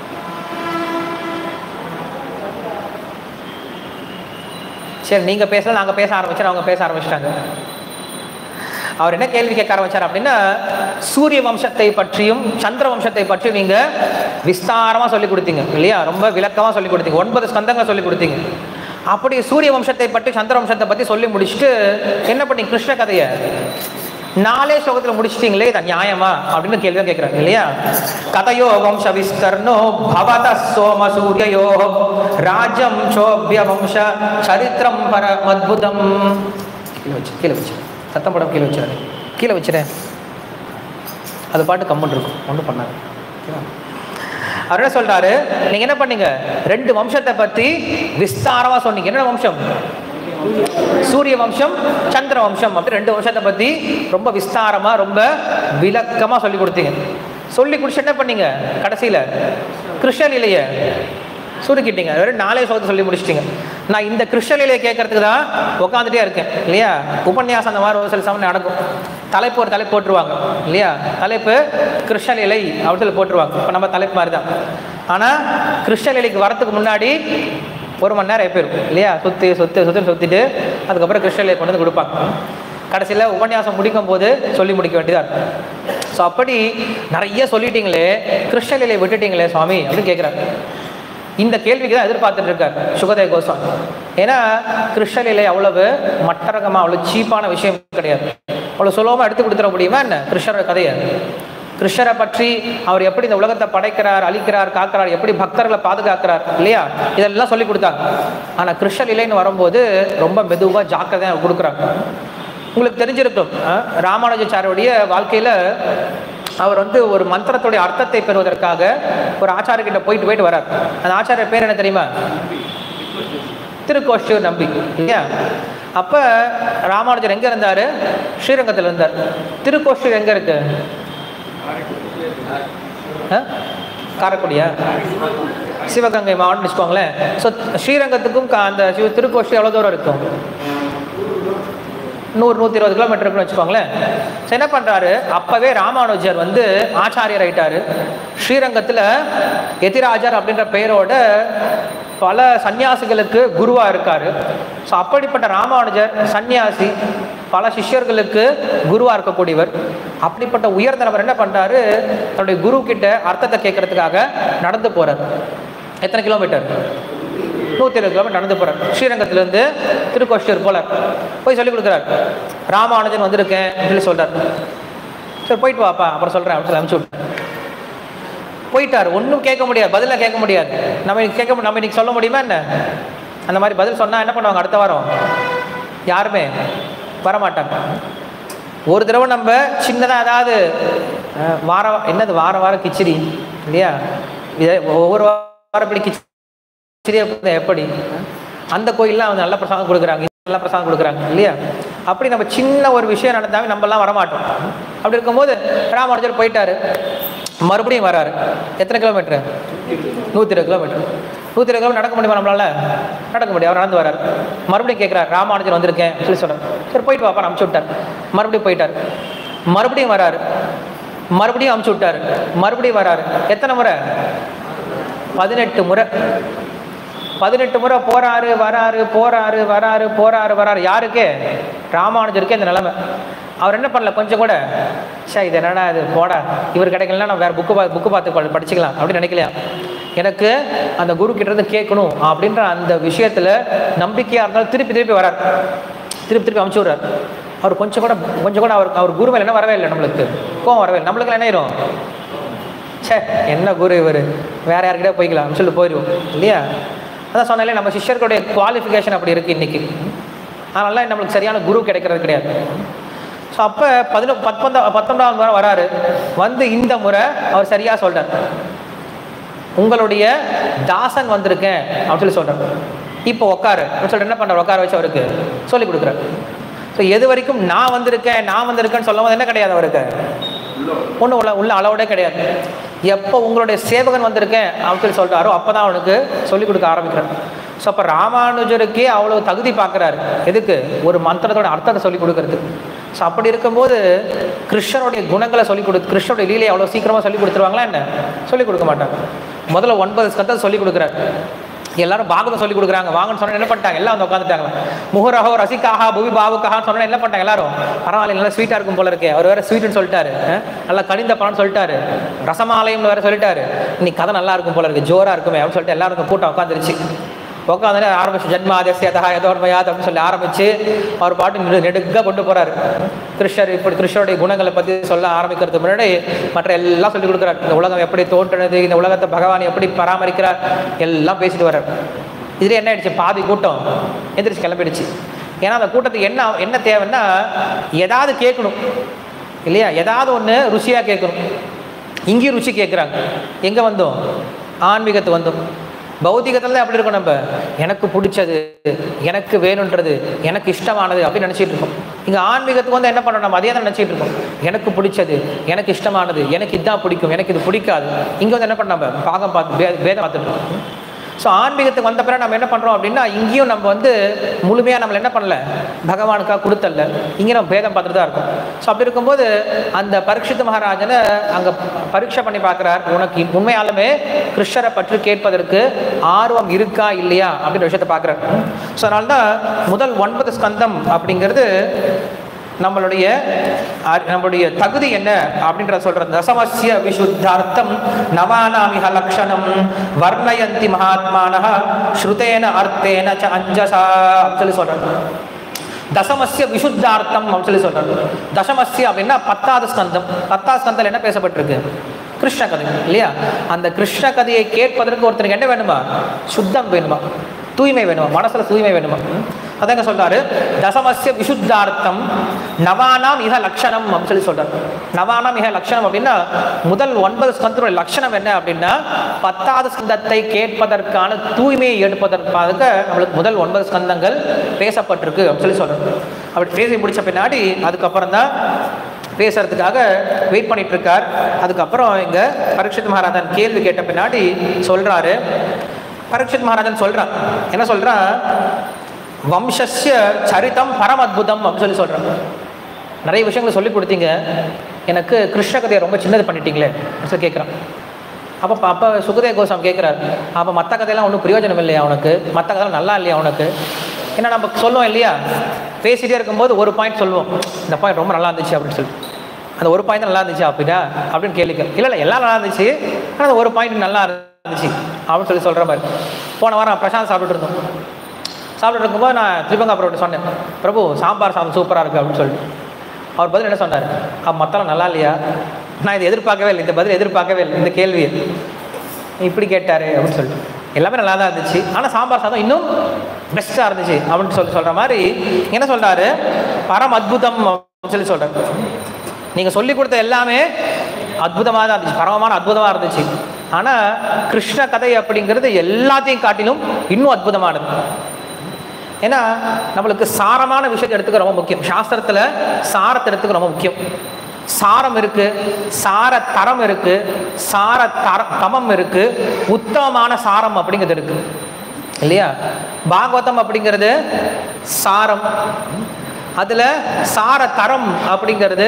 சரி நீங்க பேசல நாங்க பேச ஆரம்பிச்சோம் அவங்க பேச ஆரம்பிச்சிட்டாங்க அவர் என்ன கேள்வி கேட்க ஆரம்பிச்சார் அப்படின்னா சூரிய வம்சத்தை பற்றியும் சந்திர வம்சத்தை பற்றியும் நீங்க விஸ்தாரமா சொல்லி கொடுத்தீங்க இல்லையா ரொம்ப விளக்கமா சொல்லி கொடுத்தீங்க ஒன்பது ஸ்கந்தங்கள் சொல்லி கொடுத்தீங்க அப்படி சூரிய வம்சத்தை பற்றி சந்திர வம்சத்தை பத்தி சொல்லி முடிச்சுட்டு என்ன பண்ணி கிருஷ்ண கதையை நாலே ஸ்லோகத்தில் முடிச்சிட்டீங்களே இது நியாயமா அப்படின்னு கேள்வி தான் கேட்குறாங்க இல்லையா கதையோ வம்ச விஸ்தர்ணோ பவத சோம சூரியயோ ராஜம் சோபிய வம்ச சரித்திரம் பர அத்புதம் கீழே வச்சு கீழே வச்சு சத்தம் படம் கீழே வச்சிடாரு கீழே வச்சிடேன் அது பாட்டு கம்மன் இருக்கும் ஒன்றும் பண்ணாது ஓகேவா? அவர் என்ன சொல்றாரு நீங்க என்ன பண்ணீங்க ரெண்டு வம்சத்தை பத்தி விஸ்தாரமா சொன்னீங்க என்ன வம்சம் சூரிய வம்சம் சந்திர வம்சம் அப்படி ரெண்டு வம்சத்தை பத்தி ரொம்ப விஸ்தாரமா ரொம்ப விளக்கமா சொல்லி கொடுத்தீங்க சொல்லி குடிச்சு என்ன பண்ணீங்க கடைசியில கிருஷ்ணலீலைய சுருக்கிட்டீங்க வெறும் நாளே சோகத்தை சொல்லி முடிச்சிட்டீங்க நான் இந்த கிருஷ்ணலீலையை கேட்கறதுக்கு தான் உட்காந்துட்டே இருக்கேன் இல்லையா உபன்யாசம் அந்த மாதிரி ஒரு சில சமயம் நடக்கும் தலைப்பு ஒரு தலைப்பு போட்டுருவாங்க இல்லையா தலைப்பு கிருஷ்ணலீலை அப்படின்னு சொல்லி போட்டுருவாங்க இப்போ நம்ம தலைப்பு மாதிரி தான் ஆனால் கிருஷ்ணலீலைக்கு வரத்துக்கு முன்னாடி ஒரு மணி நேரம் போயிருக்கும் இல்லையா சுற்றி சுற்றி சுற்றி சுற்றிட்டு அதுக்கப்புறம் கிருஷ்ணலீலை கொண்டு வந்து கொடுப்பாங்க கடைசியில் உபன்யாசம் முடிக்கும் போது சொல்லி முடிக்க வேண்டியதாக இருக்கும் ஸோ அப்படி நிறைய சொல்லிட்டீங்களே கிருஷ்ணலீலை விட்டுட்டீங்களே சுவாமி அப்படின்னு கேட்குறாரு இந்த கேள்விக்கு தான் எதிர்பார்த்துட்டு இருக்கார் சுகதேவ கோஸ்வாமி ஏன்னா கிருஷ்ணலீலை அவ்வளவு மட்டரகமாக அவ்வளோ சீப்பான விஷயம் கிடையாது அவ்வளோ சுலபமாக எடுத்து கொடுத்துட முடியுமா என்ன கிருஷ்ணரோட கதையை கிருஷ்ணரை பற்றி அவர் எப்படி இந்த உலகத்தை படைக்கிறார் அழிக்கிறார் காக்கிறார் எப்படி பக்தர்களை பாதுகாக்கிறார் இல்லையா இதெல்லாம் சொல்லி கொடுத்தாங்க ஆனால் கிருஷ்ண லீலைன்னு வரும்போது ரொம்ப மெதுவாக ஜாக்கிரதையாக கொடுக்குறாங்க உங்களுக்கு தெரிஞ்சிருக்கும் அஹ், ராமானுஜாச்சாரியுடைய வாழ்க்கையில் அவர் வந்து ஒரு மந்திரத்துடைய அர்த்தத்தை பெறுவதற்காக ஒரு ஆச்சாரியர்கிட்ட போயிட்டு போயிட்டு வரார் அந்த ஆச்சாரியர் பேர் என்ன தெரியுமா திருக்கோஷ்டூர் நம்பி இல்லையா அப்போ ராமானுஜர் எங்கே இருந்தார் ஸ்ரீரங்கத்தில் இருந்தார் திருக்கோஷ்டூர் எங்கே இருக்கு ஆ? காரைக்குடியா சிவகங்கை மாவட்டம் வச்சுக்கோங்களேன் ஸோ ஸ்ரீரங்கத்துக்கும் கா- அந்த சிவ திருக்கோஷ்டி எவ்வளோ தூரம் இருக்கும் நூறு நூற்றி இருபது கிலோமீட்டர் இருக்குன்னு வச்சுக்கோங்களேன் ஸோ என்ன பண்ணுறாரு அப்போவே ராமானுஜர் வந்து ஆச்சாரியர் ஆயிட்டாரு ஸ்ரீரங்கத்தில் எதிராஜர் அப்படின்ற பெயரோட பல சன்னியாசிகளுக்கு குருவாக இருக்காரு ஸோ அப்படிப்பட்ட ராமானுஜர் சன்னியாசி பல சிஷ்யர்களுக்கு குருவாக இருக்கக்கூடியவர் அப்படிப்பட்ட உயர்ந்த நபர் என்ன பண்ணுறாரு தன்னுடைய குரு கிட்ட அர்த்தத்தை கேட்கறதுக்காக நடந்து போறார் எத்தனை கிலோமீட்டர் நூற்றி இருபது கிலோமீட்டர் நடந்து போகிறார் ஸ்ரீரங்கத்திலேருந்து திருக்கோஷ்டூர் போல போய் சொல்லி கொடுக்குறாரு ராமானுஜன் வந்திருக்கேன் சொல்லி சொல்றார் சரி போயிட்டு வாப்பா அப்புறம் சொல்கிறேன் அப்படின்னு சொல்லி அனுப்பிச்சு விட்டேன் போயிட்டார் ஒன்றும் கேட்க முடியாது பதிலாக கேட்க முடியாது நம்ம இன்னைக்கு கேட்க மு- நம்ம இன்னைக்கு சொல்ல முடியுமா என்ன அந்த மாதிரி பதில் சொன்னால் என்ன பண்ணுவாங்க அடுத்த வாரம் யாருமே வரமாட்டாங்க ஒரு தடவை நம்ம சின்னதாக ஏதாவது அஹ், வார என்னது வார வாரம் கிச்சடி இல்லையா இதை ஒவ்வொரு வாரம் இப்படி கிச்சடி அப்படின்னா எப்படி அந்த கோயில்லாம் வந்து நல்ல பிரசாதம் கொடுக்குறாங்க இங்க நல்ல பிரசாதம் கொடுக்குறாங்க இல்லையா அப்படி நம்ம சின்ன ஒரு விஷயம் நடந்தாவே நம்மலாம் வரமாட்டோம் அப்படி இருக்கும்போது ராமானுஜர் போயிட்டாரு மறுபடியும் வராரு எத்தனை கிலோமீட்டர் நூற்றி இருபது கிலோமீட்டர் நூற்றி இருபது கிலோமீட்டர் நடக்க முடியுமா நம்மளால நடக்க முடியும் அவர் நடந்து வராரு மறுபடியும் கேட்குறாரு ராமானுஜர் வந்திருக்கேன் சொல்லி சொல்கிறார் சரி போயிட்டு வாப்பா அமுச்சு விட்டார் மறுபடியும் போயிட்டார் மறுபடியும் வராரு மறுபடியும் அமுச்சு விட்டாரு மறுபடியும் வராரு எத்தனை முறை பதினெட்டு முறை பதினெட்டு முறை போறாரு வராரு போறாரு வராரு போறாரு வராரு யாருக்கு ராமானுஜருக்கே இந்த நிலைமை அவர் என்ன பண்ணல கொஞ்சம் கூட சே இது என்னடா இது போடா இவர் கிடைக்கலன்னா நான் வேற புக்கு பா புக்கு பார்த்து படி- படிச்சுக்கலாம் அப்படின்னு நினைக்கலையா எனக்கு அந்த குரு கிட்ட இருந்து கேட்கணும் அப்படின்ற அந்த விஷயத்துல நம்பிக்கையா இருந்தாலும் திருப்பி திருப்பி வரார் திருப்பி திருப்பி அமுச்சு விடுறார் அவர் கொஞ்சம் கூட கொஞ்சம் கூட அவர் அவர் குரு மேல என்ன வரவே இல்லை நம்மளுக்கு கோவம் வரவே இல்லை நம்மளுக்கு என்ன ஆயிரும் ச்சே என்ன குரு இவர் வேற யார்கிட்ட போய்க்கலாம் சொல்லிட்டு போயிடுவோம் இல்லையா அதான் சொன்னாலே நம்ம சிஷ்யர்களுடைய குவாலிஃபிகேஷன் அப்படி இருக்குது இன்னைக்கு அதனால நம்மளுக்கு சரியான குரு கிடைக்கிறது கிடையாது ஸோ அப்போ பதினொ பத்தொன்பதா பத்தொன்பதாவது முறை வராரு வந்து இந்த முறை அவர் சரியாக சொல்றார் உங்களுடைய தாசன் வந்திருக்கேன் அப்படின்னு சொல்லி சொல்றாரு இப்போ உட்காரு அப்படின்னு சொல்லிட்டு என்ன பண்ணுறாரு உட்கார வச்சு அவருக்கு சொல்லி கொடுக்குறாரு ஸோ எது வரைக்கும் நான் வந்திருக்கேன் நான் வந்திருக்கேன்னு சொல்லும் போது என்ன கிடையாது அவருக்கு ஒன்றும் உள்ள உள்ள அளவோடே கிடையாது எப்போ உங்களுடைய சேவகன் வந்திருக்கேன் அப்படின்னு சொல்லி சொல்கிறாரோ அப்போ தான் அவனுக்கு சொல்லிக் கொடுக்க ஆரம்பிக்கிறார் ஸோ அப்போ ராமானுஜருக்கே அவ்வளோ தகுதி பார்க்குறாரு எதுக்கு ஒரு மந்திரத்தோட அர்த்தத்தை சொல்லி கொடுக்கறதுக்கு ஸோ அப்படி இருக்கும்போது கிருஷ்ணனுடைய குணங்களை சொல்லி கொடு கிருஷ்ணனுடைய லீலையை அவ்வளோ சீக்கிரமாக சொல்லி கொடுத்துருவாங்களா என்ன சொல்லி கொடுக்க மாட்டாங்க முதல்ல ஒன்பது ஸ்கந்தத்தை சொல்லி கொடுக்குறாரு எல்லாரும் பாகவதம் சொல்லி கொடுக்குறாங்க வாங்கன்னு சொன்னா என்ன பண்ணிட்டாங்க எல்லாம் வந்து உட்காந்துட்டாங்க முகரஹோ ரசிக்காஹா புவி பாவுக்காஹான்னு சொன்னா என்ன பண்ணிட்டாங்க எல்லாரும் பரவாயில்ல நல்லா ஸ்வீட்டாக இருக்கும் போல இருக்கே அவர் வேற ஸ்வீட்னு சொல்லிட்டாரு அஹ், நல்லா கனிந்த பழம்னு சொல்லிட்டாரு ரசமாலயம்னு வேற சொல்லிட்டாரு இன்னைக்கு கதை நல்லா இருக்கும் போல இருக்கு ஜோரா இருக்குமே அப்படின்னு சொல்லிட்டு எல்லாருக்கும் கூட்டம் உட்காந்துருச்சு உட்காந்து ஆரம்பிச்சு ஜன்மாதேசியதா யதோர்மயாத் அப்படின்னு சொல்லி ஆரம்பிச்சு அவர் பாட்டு நெடு நெடுக்க கொண்டு போறாரு கிருஷ்ணர் இப்படி கிருஷ்ணருடைய குணங்களை பத்தி சொல்ல ஆரம்பிக்கிறதுக்கு முன்னாடி மற்ற எல்லாம் சொல்லி கொடுக்குறாரு இந்த உலகம் எப்படி தோன்றினது இந்த உலகத்தை பகவான் எப்படி பராமரிக்கிறார் எல்லாம் பேசிட்டு வர்றார் இதுல என்ன ஆயிடுச்சு பாதி கூட்டம் எந்திரிச்சு கிளம்பிடுச்சு ஏன்னா அந்த கூட்டத்துக்கு என்ன என்ன தேவைன்னா ஏதாவது கேட்கணும் இல்லையா ஏதாவது ஒன்று ருசியாக கேட்கணும் இங்கேயும் ருசி கேட்குறாங்க எங்கே வந்தோம் ஆன்மீகத்து வந்தோம் பௌத்திகத்தில் தான் அப்படி இருக்கும் நம்ம எனக்கு பிடிச்சது எனக்கு வேணுன்றது எனக்கு இஷ்டமானது அப்படின்னு நினச்சிட்டு இருக்கோம் இங்கே ஆன்மீகத்துக்கு வந்து என்ன பண்ணணும் நம்ம அதே தான் நினச்சிட்டு இருக்கோம் எனக்கு பிடிச்சது எனக்கு இஷ்டமானது எனக்கு இதுதான் பிடிக்கும் எனக்கு இது பிடிக்காது இங்கே வந்து என்ன பண்ண நம்ம பாகம் பார்த்து பே பேதம் பார்த்துட்டு இருக்கோம் ஸோ ஆன்மீகத்துக்கு வந்த பிறகு நம்ம என்ன பண்ணுறோம் அப்படின்னா இங்கேயும் நம்ம வந்து முழுமையாக நம்மள என்ன பண்ணல பகவானுக்காக கொடுத்தல்ல இங்கே நம்ம பேதம் பார்த்துட்டு தான் இருக்கும் ஸோ அப்படி இருக்கும்போது அந்த பரீட்சித் மகாராஜனை அங்கே பரீட்சை பண்ணி பார்க்குறார் உனக்கு உண்மையாலுமே கிருஷ்ணரை பற்றி கேட்பதற்கு ஆர்வம் இருக்கா இல்லையா அப்படின்ற விஷயத்தை பார்க்குறார் ஸோ அதனால தான் முதல் ஒன்பது ஸ்கந்தம் அப்படிங்கிறது நம்மளுடைய அ- நம்மளுடைய தகுதி என்ன அப்படின்ற சொல்ற தசமஸ்ய விசுத்தார்த்தம் நவானாமிக லக்ஷணம் வர்ணயந்தி மகாத்மானः ஸ்ருதேன அர்த்தேன ச அஞ்சசா அப்படின்னு சொல்லி சொல்றாங்க தசமஸ்ய விசுத்தார்த்தம் அப்படின்னு சொல்லி சொல்றாங்க தசமஸ்ய அப்படின்னா பத்தாவது ஸ்கந்தம் பத்தாவது ஸ்கந்தத்தில் என்ன பேசப்பட்டிருக்கு கிருஷ்ண கதை இல்லையா அந்த கிருஷ்ண கதையை கேட்பதற்கு ஒருத்தருக்கு என்ன வேணுமா சுத்தம் வேணுமா தூய்மை வேணுமா மனசுல தூய்மை வேணுமா ம்? அதாங்க சொல்றாரு தசமஸ்ய விசுத்தார்த்தம் நவானாம் இக லட்சணம் அப்படின்னு சொல்லி சொல்றாரு நவானாம் இக லட்சணம் அப்படின்னா முதல் ஒன்பது ஸ்கந்தத்துடைய லட்சணம் என்ன அப்படின்னா பத்தாவது ஸ்கந்தத்தை கேட்பதற்கான தூய்மையை எடுப்பதற்காக நம்மளுக்கு முதல் ஒன்பது ஸ்கந்தங்கள் பேசப்பட்டிருக்கு அப்படின்னு சொல்லி சொல்றாரு அப்படி பேசி முடிச்ச பின்னாடி அதுக்கப்புறம் தான் பேசுறதுக்காக வெயிட் பண்ணிட்டு இருக்கார் அதுக்கப்புறம் இங்க பரீட்சித் மகாராஜன் கேள்வி கேட்ட பின்னாடி சொல்றாரு பரீட்சித் மகாராஜன் சொல்றான் என்ன சொல்றான் வம்சஸ்ய சரிதம் பரம் அத்புதம் அப்படின்னு சொல்லி சொல்றான் நிறைய விஷயங்களை சொல்லி கொடுத்தீங்க எனக்கு கிருஷ்ண கதையை ரொம்ப சின்னது பண்ணிட்டீங்களே அப்படின்னு சொல்லி கேட்குறான் அப்போ அப்போ சுகதேவ கோசாமி கேட்குறாரு அப்போ மற்ற கதையெல்லாம் ஒன்றும் பிரயோஜனம் இல்லையா அவனுக்கு மற்ற கதையெல்லாம் நல்லா இல்லையா அவனுக்கு ஏன்னா நம்ம சொல்லுவோம் இல்லையா பேசிட்டே இருக்கும்போது ஒரு பாயிண்ட் சொல்லுவோம் இந்த பாயிண்ட் ரொம்ப நல்லா இருந்துச்சு அப்படின்னு சொல்லி அந்த ஒரு பாயிண்ட் நல்லா இருந்துச்சு அப்படின்னா அப்படின்னு கேள்விக்க இல்லை இல்லை எல்லாம் நல்லா இருந்துச்சு ஆனால் அந்த ஒரு பாயிண்ட் நல்லா இருந்துச்சு அப்படின்னு சொல்லி சொல்கிற மாதிரி போன வாரம் பிரசாந்த் சாப்பிட்டுட்டு இருந்தோம் சாப்பிட்டுட்டு இருக்கும்போது நான் திருப்பங்க அப்புறம் சொன்னேன் பிரபு சாம்பார் சாதம் சூப்பராக இருக்குது அப்படின்னு சொல்லிட்டு அவர் பதில் என்ன சொன்னார் அப்போ மத்தெல்லாம் நல்லா இல்லையா நான் இதை எதிர்பார்க்கவே இல்லை இந்த பதில் எதிர்பார்க்கவே இல்லை இந்த கேள்வியை இப்படி கேட்டாரு அப்படின்னு சொல்லிட்டு எல்லாமே நல்லா தான் இருந்துச்சு ஆனால் சாம்பார் சாதம் இன்னும் பெஸ்ட்டாக இருந்துச்சு அப்படின்னு சொல்லி சொல்கிற மாதிரி என்ன சொல்கிறாரு பரம் அத்புதம் அப்படின்னு சொல்லி சொல்கிறார் நீங்கள் சொல்லி கொடுத்த எல்லாமே அற்புதமாக தான் இருந்துச்சு பரமமான அற்புதமாக இருந்துச்சு ஆனால் கிருஷ்ண கதை அப்படிங்கிறது எல்லாத்தையும் காட்டிலும் இன்னும் அற்புதமானது ஏன்னா நம்மளுக்கு சாரமான விஷயத்தை எடுத்துக்க ரொம்ப முக்கியம் சாஸ்திரத்தில் சாரத்தை எடுத்துக்க ரொம்ப முக்கியம் சாரம் இருக்கு சார தரம் இருக்கு சார தர தமம் இருக்கு உத்தமமான சாரம் அப்படிங்கிறது இருக்கு இல்லையா பாகவதம் அப்படிங்கிறது சாரம் அதுல சார தரம் அப்படிங்கிறது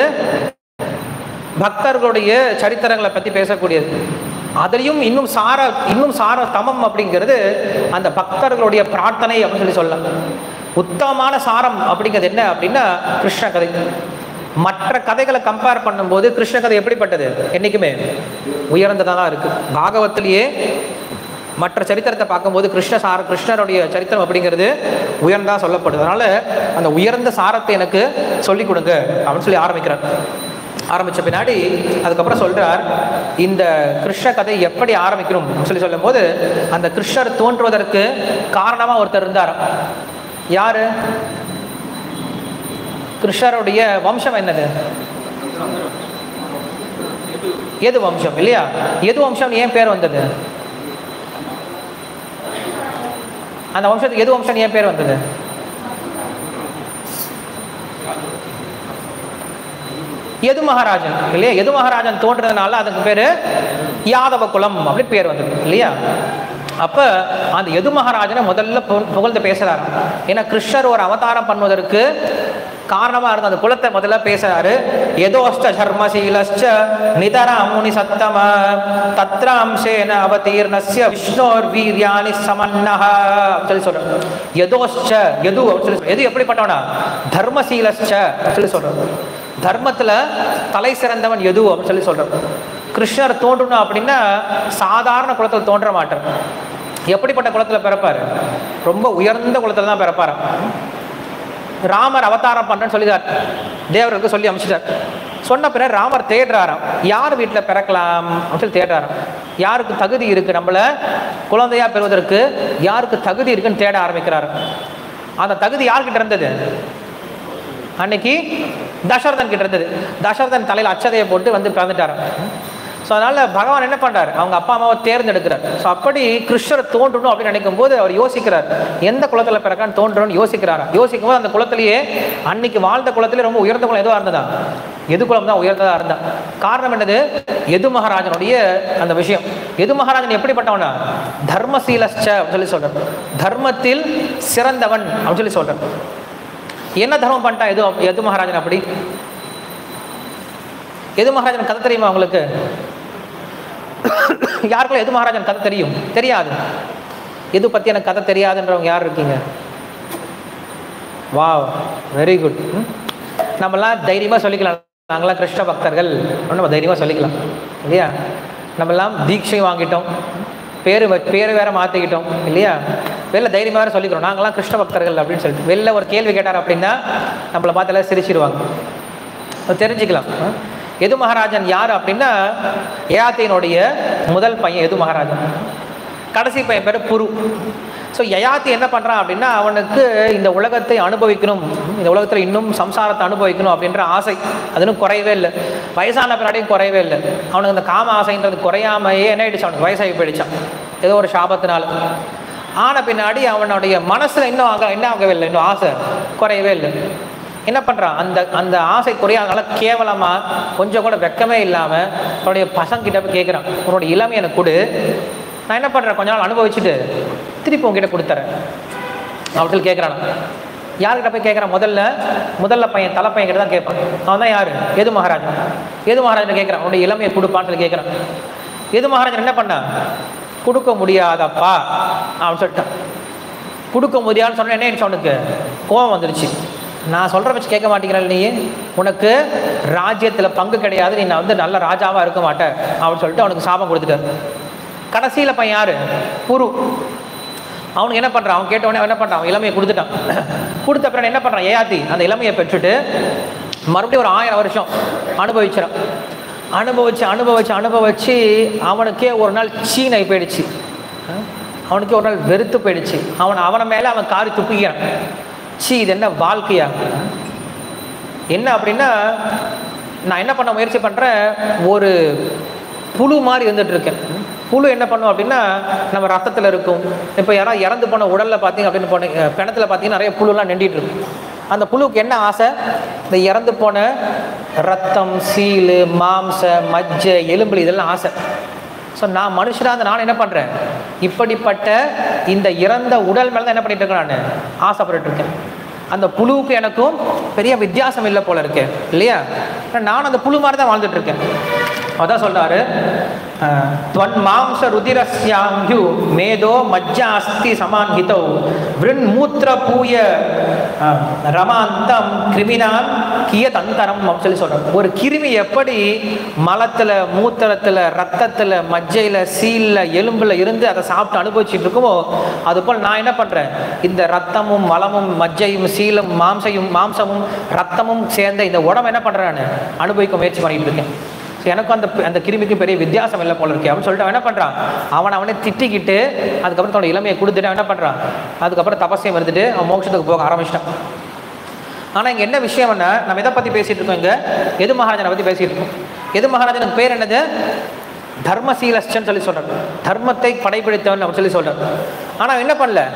பக்தர்களுடைய சரித்திரங்களை பற்றி பேசக்கூடியது அதுலேயும் இன்னும் சார இன்னும் சார தமம் அப்படிங்கிறது அந்த பக்தர்களுடைய பிரார்த்தனை அப்படின்னு சொல்லி சொல்லலாம் உத்தமமான சாரம் அப்படிங்கிறது என்ன அப்படின்னா கிருஷ்ண கதை மற்ற கதைகளை கம்பேர் பண்ணும்போது கிருஷ்ண கதை எப்படிப்பட்டது என்றைக்குமே உயர்ந்ததாக தான் இருக்கு பாகவத்திலேயே மற்ற சரித்திரத்தை பார்க்கும்போது கிருஷ்ண சார கிருஷ்ணருடைய சரித்திரம் அப்படிங்கிறது உயர்ந்தா சொல்லப்படுது அதனால அந்த உயர்ந்த சாரத்தை எனக்கு சொல்லிக் கொடுங்க அப்படின்னு சொல்லி ஆரம்பிக்கிறார் ஆரம்பிச்ச பின்னாடி அதுக்கப்புறம் சொல்றார் இந்த கிருஷ்ண கதை எப்படி ஆரம்பிக்கணும் அப்படின்னு சொல்லி சொல்லும்போது அந்த கிருஷ்ணர் தோன்றுவதற்கு காரணமா ஒருத்தர் இருந்தார் யாரு கிருஷ்ணருடைய வம்சம் என்னது எது வம்சம் இல்லையா எது வம்சம் ஏன் பேர் வந்தது அந்த வம்சத்துக்கு எது வம்சம் ஏன் பேர் வந்தது எது மகாராஜன் இல்லையா எது மகாராஜன் தோன்றதுனால அதுக்கு பேரு யாதவ குலம் அப்படி பேர் வந்தது இல்லையா அப்ப அந்த எது மகாராஜனை முதல்ல புகழ்- புகழ்ந்து பேசுறாரு ஏன்னா கிருஷ்ணர் ஒரு அவதாரம் பண்ணுவதற்கு காரணமா இருந்த அந்த குலத்தை முதல்ல பேசுறாரு எதோஷ்ட சர்மசீலஸ்ச நிதரா முனி சத்தம தத்ர அம்சேன அவதீர்ணஸ்ய விஷ்ணோர் வீரியானி சமன்னஹ அப்படின்னு சொல்லி சொல்றாரு எதோஷ்ச எது அப்படின்னு சொல்லி சொல்றாரு. எது எப்படிப்பட்டவனா தர்மசீலஸ்ச அப்படின்னு சொல்லி சொல்றாரு தர்மத்துல தலை சிறந்தவன் எது அப்படின்னு சொல்லி சொல்றாரு கிருஷ்ணர் தோன்றணும் அப்படின்னா சாதாரண குலத்தில் தோன்ற மாட்டார் எப்படிப்பட்ட குலத்துல பிறப்பாரு ரொம்ப உயர்ந்த குலத்துல தான் பிறப்பாரு ராமர் அவதாரம் பண்றேன்னு சொல்லிதார் தேவர்களுக்கு சொல்லி அனுப்பிச்சிட்டார் சொன்ன பிறகு ராமர் தேடுறாராம் யார் வீட்டில் பிறக்கலாம் அப்படின்னு சொல்லி தேடுறாராம் யாருக்கு தகுதி இருக்கு நம்மள குழந்தையா பெறுவதற்கு யாருக்கு தகுதி இருக்குன்னு தேட ஆரம்பிக்கிறாரு அந்த தகுதி யார்கிட்ட இருந்தது அன்னைக்கு தசரதன் கிட்ட இருந்தது தசரதன் தலையில் அச்சதையை போட்டு வந்து பிறந்துட்டாராம் ஸோ அதனால பகவான் என்ன பண்றாரு அவங்க அப்பா அம்மாவை தேர்ந்தெடுக்கிறார் ஸோ அப்படி கிருஷ்ணர் தோன்றணும் அப்படின்னு நினைக்கும் போது அவர் யோசிக்கிறார் எந்த குலத்துல பிறக்கான்னு தோன்றணும்னு யோசிக்கிறாரா யோசிக்கும் போது அந்த குலத்திலேயே அன்னைக்கு வாழ்ந்த குலத்திலே ரொம்ப உயர்ந்த குலம் எதுவாக இருந்ததா எது குலம் தான் உயர்ந்ததா இருந்தா காரணம் என்னது எது மகாராஜனுடைய அந்த விஷயம் எது மகாராஜன் எப்படிப்பட்டவனா தர்மசீலஸ்ச அப்படின்னு சொல்லி சொல்றார் தர்மத்தில் சிறந்தவன் அப்படின்னு சொல்லி சொல்றார் என்ன தர்மம் பண்ணிட்டா எது எது மகாராஜன் அப்படி எது மகாராஜன் கதை தெரியுமா உங்களுக்கு யாருக்குள்ள எது மகாராஜன் கதை தெரியும் தெரியாது எது பத்தி எனக்கு கதை தெரியாதுன்றவங்க யார் இருக்கீங்க வாவ் வெரி குட் நம்மலாம் தைரியமாக சொல்லிக்கலாம் நாங்களாம் கிருஷ்ண பக்தர்கள் அப்படின்னு நம்ம தைரியமாக சொல்லிக்கலாம் இல்லையா நம்மலாம் தீட்சை வாங்கிட்டோம் பேர் பேர் வேற மாற்றிக்கிட்டோம் இல்லையா வெளில தைரியமாக வேற சொல்லிக்கிறோம் நாங்களாம் கிருஷ்ண பக்தர்கள் அப்படின்னு சொல்லிட்டு வெளில ஒரு கேள்வி கேட்டார் அப்படின்னா நம்மளை பார்த்து எல்லாம் சிரிச்சிருவாங்க அது தெரிஞ்சுக்கலாம் ஆ? எது மகாராஜன் யார் அப்படின்னா யயாத்தியினுடைய முதல் பையன் எது மகாராஜன் கடைசி பையன் பேர் புரு ஸோ யயாத்தி என்ன பண்ணுறான் அப்படின்னா அவனுக்கு இந்த உலகத்தை அனுபவிக்கணும் இந்த உலகத்தில் இன்னும் சம்சாரத்தை அனுபவிக்கணும் அப்படின்ற ஆசை அது இன்னும் குறையவே இல்லை வயசான பின்னாடியும் குறையவே இல்லை அவனுக்கு இந்த காம ஆசைன்றது குறையாமையே என்ன ஆயிடுச்சு அவனுக்கு வயசாகி போயிடுச்சான் ஏதோ ஒரு சாபத்தினால ஆன பின்னாடி அவனுடைய மனசில் இன்னும் ஆக என்ன ஆகவே இல்லை இன்னும் ஆசை குறையவே இல்லை என்ன பண்ணுறான் அந்த அந்த ஆசை குறையாதனால கேவலமாக கொஞ்சம் கூட வெக்கமே இல்லாமல் அவனுடைய பசங்கிட்ட போய் கேட்குறான் உன்னோட இளமை எனக்கு கொடு நான் என்ன பண்ணுறேன் கொஞ்ச நாள் அனுபவிச்சுட்டு திருப்பி உங்ககிட்ட கொடுத்துறேன் அப்படின்னு சொல்லி கேட்குறான் யார்கிட்ட போய் கேட்குறான் முதல்ல முதல்ல பையன் தலை பையன் கிட்ட தான் கேட்பான் அவன் தான் யார் எது மகாராஜன் எது மகாராஜன் கேட்குறான் உன்னுடைய இளமையை கொடுப்பான்னு சொல்லி கேட்குறான் எது மகாராஜன் என்ன பண்ணான் கொடுக்க முடியாதப்பா அவன் சொல்லிட்டான் கொடுக்க முடியாதுன்னு சொன்ன என்ன ஆயிடுச்சு அவனுக்கு கோபம் வந்துடுச்சு நான் சொல்கிற வச்சு கேட்க மாட்டேங்கிறல் நீ உனக்கு ராஜ்யத்தில் பங்கு கிடையாது நீ நான் வந்து நல்ல ராஜாவாக இருக்க மாட்டேன் அப்படின்னு சொல்லிட்டு அவனுக்கு சாபம் கொடுத்துட்டார் கடைசியில் பையன் யார் புரு அவனுக்கு என்ன பண்ணுறான் அவன் கேட்டவனே அவன் என்ன பண்ணுறான் அவன் இளமையை கொடுத்துட்டான் கொடுத்த அப்புறம் என்ன பண்ணுறான் ஏயாத்தி அந்த இளமையை பெற்றுட்டு மறுபடியும் ஒரு ஆயிரம் வருஷம் அனுபவிச்சிடான் அனுபவிச்சு அனுபவிச்சு அனுபவிச்சு அவனுக்கே ஒரு நாள் சீனை போயிடுச்சு அஹ் அவனுக்கே ஒரு நாள் வெறுத்து போயிடுச்சு அவன் அவனை மேலே அவன் காரி துப்பிக்கிறான் சீ இது என்ன வாழ்க்கையா என்ன அப்படின்னா நான் என்ன பண்ண முயற்சி பண்ணுறேன் ஒரு புழு மாதிரி இருந்துட்டு இருக்கேன் புழு என்ன பண்ணும் அப்படின்னா நம்ம ரத்தத்தில் இருக்கும் இப்போ யாராவது இறந்து போன உடலில் பார்த்தீங்க அப்படின்னு போன பிணத்தில் பார்த்தீங்கன்னா நிறைய புழுலாம் நின்றுட்டு இருக்கும் அந்த புழுவுக்கு என்ன ஆசை இந்த இறந்து போன ரத்தம் சீலு மாம்ச மஜ்ஜை எலும்பு இதெல்லாம் ஆசை ஸோ நான் மனுஷனாக அந்த நான் என்ன பண்ணுறேன் இப்படிப்பட்ட இந்த இறந்த உடல் மேலே தான் என்ன பண்ணிட்டு இருக்கேன் நான் ஆசைப்பட்டுட்டு இருக்கேன் அந்த புழுவுக்கு எனக்கும் பெரிய வித்தியாசம் இல்லை போல இருக்கு இல்லையா நான் அந்த புழு மாதிரி தான் வாழ்ந்துட்டு இருக்கேன் அதான் சொல்றாரு அஹ், துவன் மாம்ச ருதிரஸ்யாங்கு மேதோ மஜ்ஜா அஸ்தி சமான்ஹிதோ விருண் மூத்திர பூய அஹ், ரமாந்தம் கிருமினான் கியத் அந்தரம் அப்படின்னு சொல்லி சொல்றாரு ஒரு கிருமி எப்படி மலத்துல மூத்திரத்துல ரத்தத்துல மஜ்ஜையில சீல்ல எலும்புல இருந்து அதை சாப்பிட்டு அனுபவிச்சுட்டு இருக்குமோ அதுபோல் நான் என்ன பண்றேன் இந்த ரத்தமும் மலமும் மஜ்ஜையும் சீலும் மாம்சையும் மாம்சமும் ரத்தமும் சேர்ந்த இந்த உடம்பு என்ன பண்றேன் நான் அனுபவிக்க முயற்சி பண்ணிட்டு இருக்கேன் So, எனக்கும் அந்த அந்த கிருமிக்கும் பெரிய வித்தியாசம் இல்லை போல இருக்கே அப்படின்னு சொல்லிட்டு அவன் என்ன பண்ணுறான் அவன் அவனே திட்டிக்கிட்டு அதுக்கப்புறம் தன்னோட இளமையை கொடுத்துட்டு அவன் என்ன பண்ணுறான் அதுக்கப்புறம் தபஸ்யம் இருந்துட்டு அவன் மோட்சத்துக்கு போக ஆரம்பிச்சிட்டான் ஆனால் இங்கே என்ன விஷயம் என்ன நம்ம எதை பற்றி பேசிகிட்டு இருக்கோம் இங்கே எது மகாராஜனை பற்றி பேசிகிட்டு இருக்கோம் எது மகாராஜனுக்கு பேர் என்னது தர்மசீலஸ்டன் சொல்லி சொல்கிறார் தர்மத்தை படைப்பிடித்தவன் அப்படின்னு சொல்லி சொல்கிறார் ஆனால் அவன் என்ன பண்ணல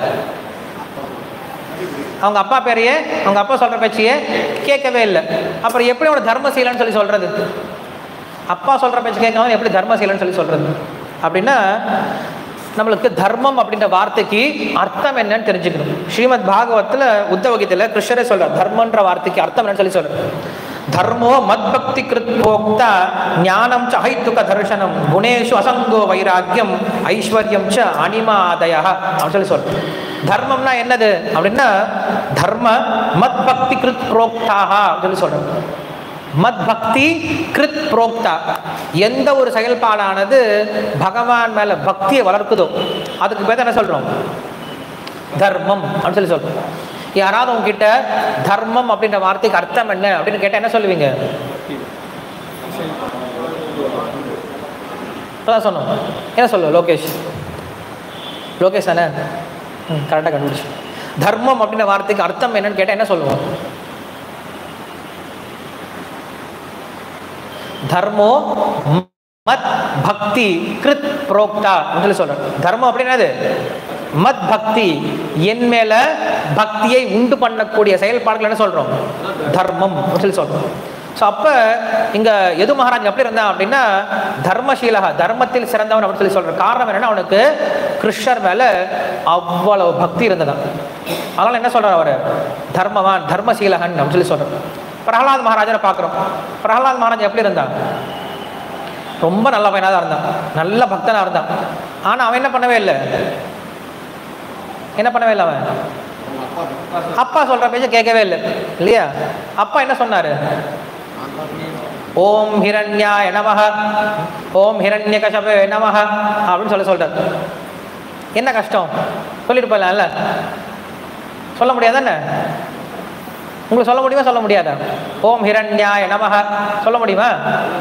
அவங்க அப்பா பேரையே அவங்க அப்பா சொல்கிற பேச்சையே கேட்கவே இல்லை அப்புறம் எப்படி அவனை தர்மசீலன்னு சொல்லி சொல்கிறது அப்பா சொல்கிற பேச்சு கேட்காம எப்படி தர்மசீலன்னு சொல்லி சொல்கிறது அப்படின்னா நம்மளுக்கு தர்மம் அப்படின்ற வார்த்தைக்கு அர்த்தம் என்னன்னு தெரிஞ்சுக்கணும் ஸ்ரீமத் பாகவத்தில் உத்தவகீதையில் கிருஷ்ணரே சொல்றார் தர்மன்ற வார்த்தைக்கு அர்த்தம் என்னன்னு சொல்லி சொல்றார் தர்மோ மத்பக்தி கிருத் போக்தா ஞானம் ச ஐத்துக தர்சனம் குணேஷு அசங்கோ வைராக்கியம் ஐஸ்வர்யம் ச அனிமாதய அப்படின்னு சொல்லி சொல்றார் தர்மம்னா என்னது அப்படின்னா தர்ம மத் பக்தி கிருத் புரோக்தாக அப்படின்னு சொல்லி சொல்றார் மத் பக்தி கிருத் புரோக்தா எந்த ஒரு செயல்பாடானது பகவான் மேல பக்தியை வளர்க்குதோ அதுக்கு பேர் என்ன சொல்றோம் தர்மம் அப்படின்னு சொல்லி சொல்றோம் யாராவது உங்ககிட்ட தர்மம் அப்படின்ற வார்த்தைக்கு அர்த்தம் என்ன அப்படின்னு கேட்டா என்ன சொல்லுவீங்க இப்பதான் சொன்னோம் என்ன சொல்லுவோம் லோகேஷ் லோகேஷ் தானே ம் கரெக்டாக கண்டுபிடிச்சு தர்மம் அப்படின்ற வார்த்தைக்கு அர்த்தம் என்னன்னு கேட்டால் என்ன சொல்லுவோம் தர்மோ மத் பக்தி கிருத் புரோக்தா அப்படின்னு சொல்லி சொல்றேன் தர்மம் அப்படின்னது மத் பக்தி என் மேல பக்தியை உண்டு பண்ணக்கூடிய செயல்பாடுகள் என்ன சொல்றோம் தர்மம் அப்படின்னு சொல்லி சொல்றோம் ஸோ அப்போ இங்கே எது மகாராஜ் எப்படி இருந்தான் அப்படின்னா தர்மசீலகா தர்மத்தில் சிறந்தவன் அப்படின்னு சொல்லி சொல்ற காரணம் என்னன்னா அவனுக்கு கிருஷ்ணர் மேல அவ்வளவு பக்தி இருந்ததான் அதனால என்ன சொல்றார் அவர் தர்மவான் தர்மசீலகன் அப்படின்னு சொல்லி சொல்றார் பிரகலாத் மகாராஜரை பார்க்குறோம் பிரகலாத் மகாராஜ் எப்படி இருந்தான் ரொம்ப நல்ல பையனாக தான் இருந்தான் நல்ல பக்தனாக இருந்தான் ஆனால் அவன் என்ன பண்ணவே இல்லை என்ன பண்ணவே இல்லை அவன் அப்பா சொல்ற பேச்ச கேட்கவே இல்லை இல்லையா அப்பா என்ன சொன்னாரு ஓம் ஹிரண்யாய நமஹ ஓம் ஹிரண்ய கசபே நமஹ அப்படின்னு சொல்ல சொல்றாரு என்ன கஷ்டம் சொல்லிட்டு போயிடலாம்ல சொல்ல முடியாதானே உங்களுக்கு சொல்ல முடியுமா சொல்ல முடியாதா ஓம் ஹிரண்யாய நமஹ சொல்ல முடியுமா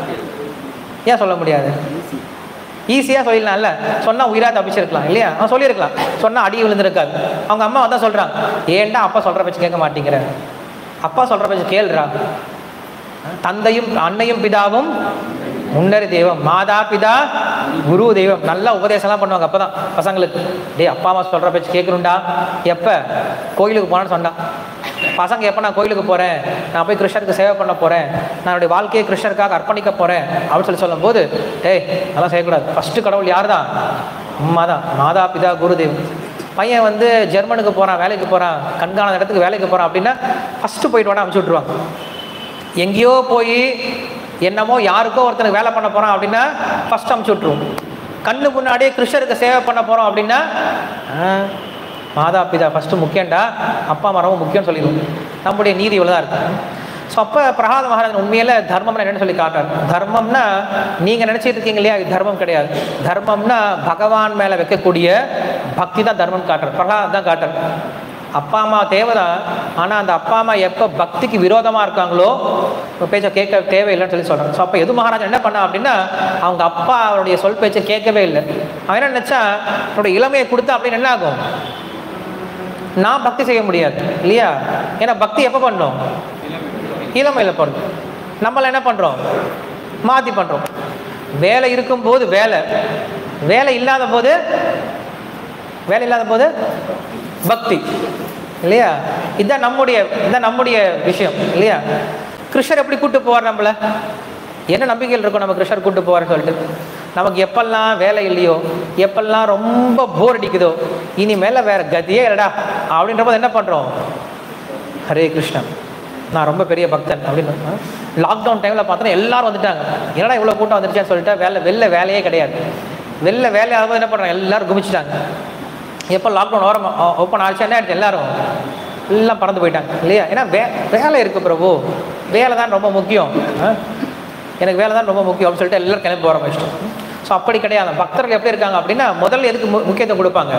ஏன் சொல்ல முடியாது ஈஸியாக சொல்லிடலாம்ல சொன்னால் உயிராக தப்பிச்சிருக்கலாம் இல்லையா அவன் சொல்லியிருக்கலாம் சொன்னால் அடி விழுந்திருக்காது அவங்க அம்மா வந்தால் சொல்கிறாங்க ஏன்டா அப்பா சொல்கிற பேச்சு கேட்க மாட்டேங்கிற அப்பா சொல்கிற பேச்சு கேளுடா தந்தையும் அன்னையும் பிதாவும் முன்னறி தெய்வம் மாதா பிதா குரு தெய்வம் நல்லா உபதேசம்லாம் பண்ணுவாங்க அப்போ தான் பசங்களுக்கு டேய் அப்பா அம்மா சொல்கிற பேச்சு கேட்கணும்டா எப்போ கோயிலுக்கு போனான்னு சொன்னான் பசங்க எப்போ நான் கோயிலுக்கு போகிறேன் நான் போய் கிருஷ்ணருக்கு சேவை பண்ண போகிறேன் நான் என்னுடைய வாழ்க்கையை கிருஷ்ணருக்காக அர்ப்பணிக்க போகிறேன் அப்படின்னு சொல்லி சொல்லும்போது டேய் அதெல்லாம் செய்யக்கூடாது ஃபஸ்ட்டு கடவுள் யார் தான் அம்மா தான் மாதா பிதா குரு தெய்வம் பையன் வந்து ஜெர்மனுக்கு போகிறான் வேலைக்கு போகிறான் கண்காணாத இடத்துக்கு வேலைக்கு போகிறான் அப்படின்னா ஃபஸ்ட்டு போயிட்டு வாடா அனுப்பிச்சி விட்ருவாங்க எங்கேயோ போய் என்னமோ யாருக்கோ ஒருத்தனுக்கு வேலை பண்ண போகிறான் அப்படின்னா ஃபஸ்ட் அமுச்சு விட்ருவோம் கண்ணு முன்னாடியே கிருஷ்ணருக்கு சேவை பண்ண போகிறோம் அப்படின்னா ஆ, மாதா பிதா ஃபஸ்ட்டு முக்கியம்டா அப்பா அம்மா ரொம்ப முக்கியம்னு சொல்லிடுவோம் நம்முடைய நீதி இவ்வளோ தான் இருக்கு ஸோ அப்போ பிரகாத மகாராஜன் உண்மையில தர்மம்னா என்னன்னு சொல்லி காட்டார் தர்மம்னா நீங்கள் நினச்சிட்டு இருக்கீங்க இல்லையா இது தர்மம் கிடையாது தர்மம்னா பகவான் மேலே வைக்கக்கூடிய பக்தி தான் தர்மம் காட்டுறது பிரகலாத் தான் காட்டுறது அப்பா அம்மா தேவைதான் ஆனால் அந்த அப்பா அம்மா எப்போ பக்திக்கு விரோதமாக இருக்காங்களோ உங்க பேச்சை கேட்க தேவையில்லைன்னு சொல்லி சொல்கிறாங்க ஸோ அப்போ எது மகாராஜா என்ன பண்ணா அப்படின்னா அவங்க அப்பா அவருடைய சொல் பேச்சை கேட்கவே இல்லை அவன் என்ன நினச்சா அவனுடைய இளமையை கொடுத்தா அப்படின்னு என்ன ஆகும் நான் பக்தி செய்ய முடியாது இல்லையா ஏன்னா பக்தி எப்போ பண்ணோம் இளமையில் பண்ணுறோம் நம்மள என்ன பண்ணுறோம் மாற்றி பண்ணுறோம் வேலை இருக்கும்போது வேலை வேலை இல்லாத போது வேலை இல்லாத போது பக்தி இல்லையா இதுதான் நம்முடைய இதுதான் நம்முடைய விஷயம் இல்லையா கிருஷ்ணர் எப்படி கூட்டு போவார் நம்மள என்ன நம்பிக்கைகள் இருக்கும் நம்ம கிருஷ்ணர் கூட்டு போவார்னு சொல்லிட்டு நமக்கு எப்பெல்லாம் வேலை இல்லையோ எப்பெல்லாம் ரொம்ப போர் அடிக்குதோ இனிமேல வேற கதியே இல்லடா அப்படின்ற போது என்ன பண்ணுறோம் ஹரே கிருஷ்ணன் நான் ரொம்ப பெரிய பக்தன் அப்படின்னு லாக்டவுன் டைமில் பார்த்தோன்னா எல்லாரும் வந்துட்டாங்க என்னடா இவ்வளோ கூட்டம் வந்துருச்சான்னு சொல்லிட்டு வேலை வெளில வேலையே கிடையாது வெளில வேலை ஆகும்போது என்ன பண்ணுறாங்க எல்லாரும் குமிச்சிட்டாங்க எப்போ லாக்டவுன் ஓரம் ஓப்பன் ஆச்சு என்ன ஆயிடுச்சு எல்லாரும் எல்லாம் பறந்து போயிட்டாங்க இல்லையா ஏன்னா வே வேலை இருக்குது பிரபு வேலை தான் ரொம்ப முக்கியம் ஆ? எனக்கு வேலை தான் ரொம்ப முக்கியம் அப்படின்னு சொல்லிட்டு எல்லாரும் கிளம்பி போகிற இஷ்டம் ஸோ அப்படி கிடையாது பக்தர்கள் எப்படி இருக்காங்க அப்படின்னா முதல்ல எதுக்கு மு- முக்கியத்துவம் கொடுப்பாங்க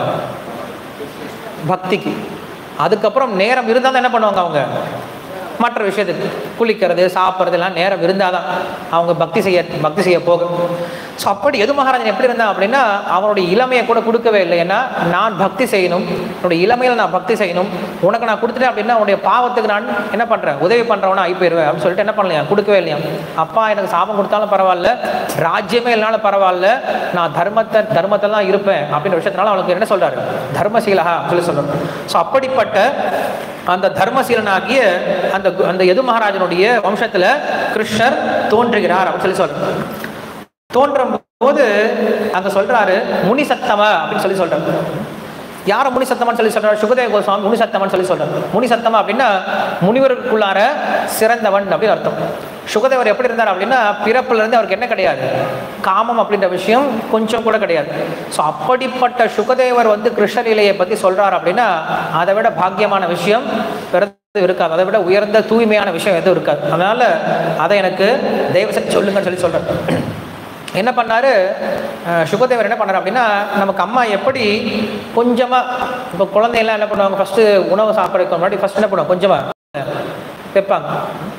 பக்திக்கு அதுக்கப்புறம் நேரம் இருந்தால் தான் என்ன பண்ணுவாங்க அவங்க மற்ற விஷயத்துக்கு குளிக்கிறது சாப்பிட்றது எல்லாம் நேரம் இருந்தால் தான் அவங்க பக்தி செய்ய பக்தி செய்ய போகும் ஸோ அப்படி எது மகாராஜன் எப்படி இருந்தான் அப்படின்னா அவனுடைய இளமையை கூட கொடுக்கவே இல்லை ஏன்னா நான் பக்தி செய்யணும் என்னுடைய இளமையில் நான் பக்தி செய்யணும் உனக்கு நான் கொடுத்துட்டேன் அப்படின்னா உன்னுடைய பாவத்துக்கு நான் என்ன பண்ணுறேன் உதவி பண்ணுறவனா ஆகி போயிடுவேன் அப்படின்னு சொல்லிட்டு என்ன பண்ணலையா கொடுக்கவே இல்லையா அப்பா எனக்கு சாபம் கொடுத்தாலும் பரவாயில்ல ராஜ்யமே இல்லைனாலும் பரவாயில்ல நான் தர்மத்தை தர்மத்தில் தான் இருப்பேன் அப்படின்ற விஷயத்தினால அவனுக்கு என்ன சொல்றாரு தர்மசீலகா சொல்லி சொல்றாரு ஸோ அப்படிப்பட்ட அந்த தர்மசீலனாகிய அந்த கு- அந்த எது மகாராஜனுடைய வம்சத்துல கிருஷ்ணர் தோன்றுகிறார் அப்படின்னு சொல்லி சொல்றாரு தோன்றும் போது அங்க சொல்றாரு முனி சத்தம அப்படின்னு சொல்லி சொல்றாரு யார முனி சத்தமான்னு சொல்லி சொல்றாரு சுகதேவ கோஸ்வாமி முனி சத்தமான்னு சொல்லி சொல்றாரு முனி சத்தமா அப்படின்னா முனிவருக்குள்ளார சிறந்தவன் அப்படின்னு அர்த்தம் சுகதேவர் எப்படி இருந்தார் அப்படின்னா பிறப்புல இருந்து அவருக்கு என்ன கிடையாது காமம் அப்படின்ற விஷயம் கொஞ்சம் கூட கிடையாது ஸோ அப்படிப்பட்ட சுகதேவர் வந்து கிருஷ்ணலீலையை பத்தி சொல்றாரு அப்படின்னா அதை விட பாக்கியமான விஷயம் பிறகு இருக்காது அதை விட உயர்ந்த தூய்மையான விஷயம் எதுவும் இருக்காது அதனால அதை எனக்கு தயவு செஞ்சு சொல்லுங்கன்னு சொல்லி சொல்றேன் என்ன பண்ணாரு அஹ் சுகதேவர் என்ன பண்ணாரு அப்படின்னா நமக்கு அம்மா எப்படி கொஞ்சமாக இப்போ குழந்தையெல்லாம் என்ன பண்ணுவாங்க ஃபஸ்ட்டு உணவு சாப்பிட்றதுக்கு முன்னாடி ஃபஸ்ட் என்ன பண்ணுவாங்க கொஞ்சமாக வைப்பாங்க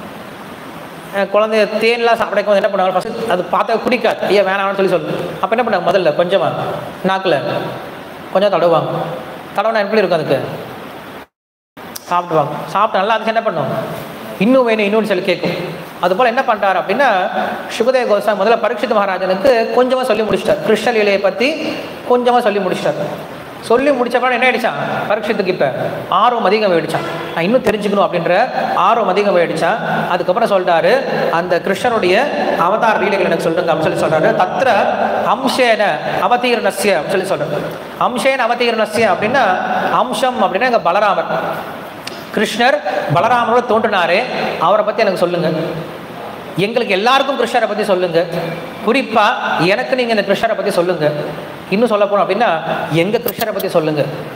அஹ் குழந்தைய தேன்லாம் சாப்பிடக்கும் போது என்ன பண்ணுவாங்க ஃபஸ்ட்டு அது பார்த்தா குடிக்காது ஐயா வேணாம்னு சொல்லி சொல்லு அப்போ என்ன பண்ணுவாங்க முதல்ல கொஞ்சமாக நாக்கில் கொஞ்சம் தடவுவாங்க தடவுனா எப்படி இருக்கும் அதுக்கு சாப்பிடுவாங்க சாப்பிட்டு நல்லா அதுக்கு என்ன பண்ணும் இன்னும் வேணும் இன்னும் சொல்லி கேட்கும் அதுபோல் என்ன பண்ணுறாரு அப்படின்னா சுகதேவ கோஸ்வாமி முதல்ல பரீட்சித் மகாராஜனுக்கு கொஞ்சமாக சொல்லி முடிச்சிட்டார் கிருஷ்ண லீலையை பற்றி கொஞ்சமாக சொல்லி முடிச்சிட்டார் சொல்லி முடிச்சப்பறம் என்ன ஆயிடுச்சான் பரீட்சத்துக்கு இப்போ ஆர்வம் அதிகம் ஆயிடுச்சான் நான் இன்னும் தெரிஞ்சுக்கணும் அப்படின்ற ஆர்வம் அதிகம் ஆயிடுச்சான் அதுக்கப்புறம் சொல்றாரு அந்த கிருஷ்ணனுடைய அவதார லீலைகள் எனக்கு சொல்லுங்க அப்படின்னு சொல்லி சொல்றாரு தத்ர அம்சேன அவதீர்ணஸ்ய அப்படின்னு சொல்லி சொல்றாரு அம்சேன அவதீர்ணஸ்ய அப்படின்னா அம்சம் அப்படின்னா எங்க பலராமர் கிருஷ்ணர் பலராமரோட தோன்றினாரே அவரை பற்றி எனக்கு சொல்லுங்க எங்களுக்கு எல்லாருக்கும் கிருஷ்ணரை பற்றி சொல்லுங்க குறிப்பா எனக்கு நீங்க இந்த கிருஷ்ணரை பற்றி சொல்லுங்க இன்னும் சொல்ல போனோம் அப்படின்னா எங்க கிருஷ்ணரை பற்றி சொல்லுங்க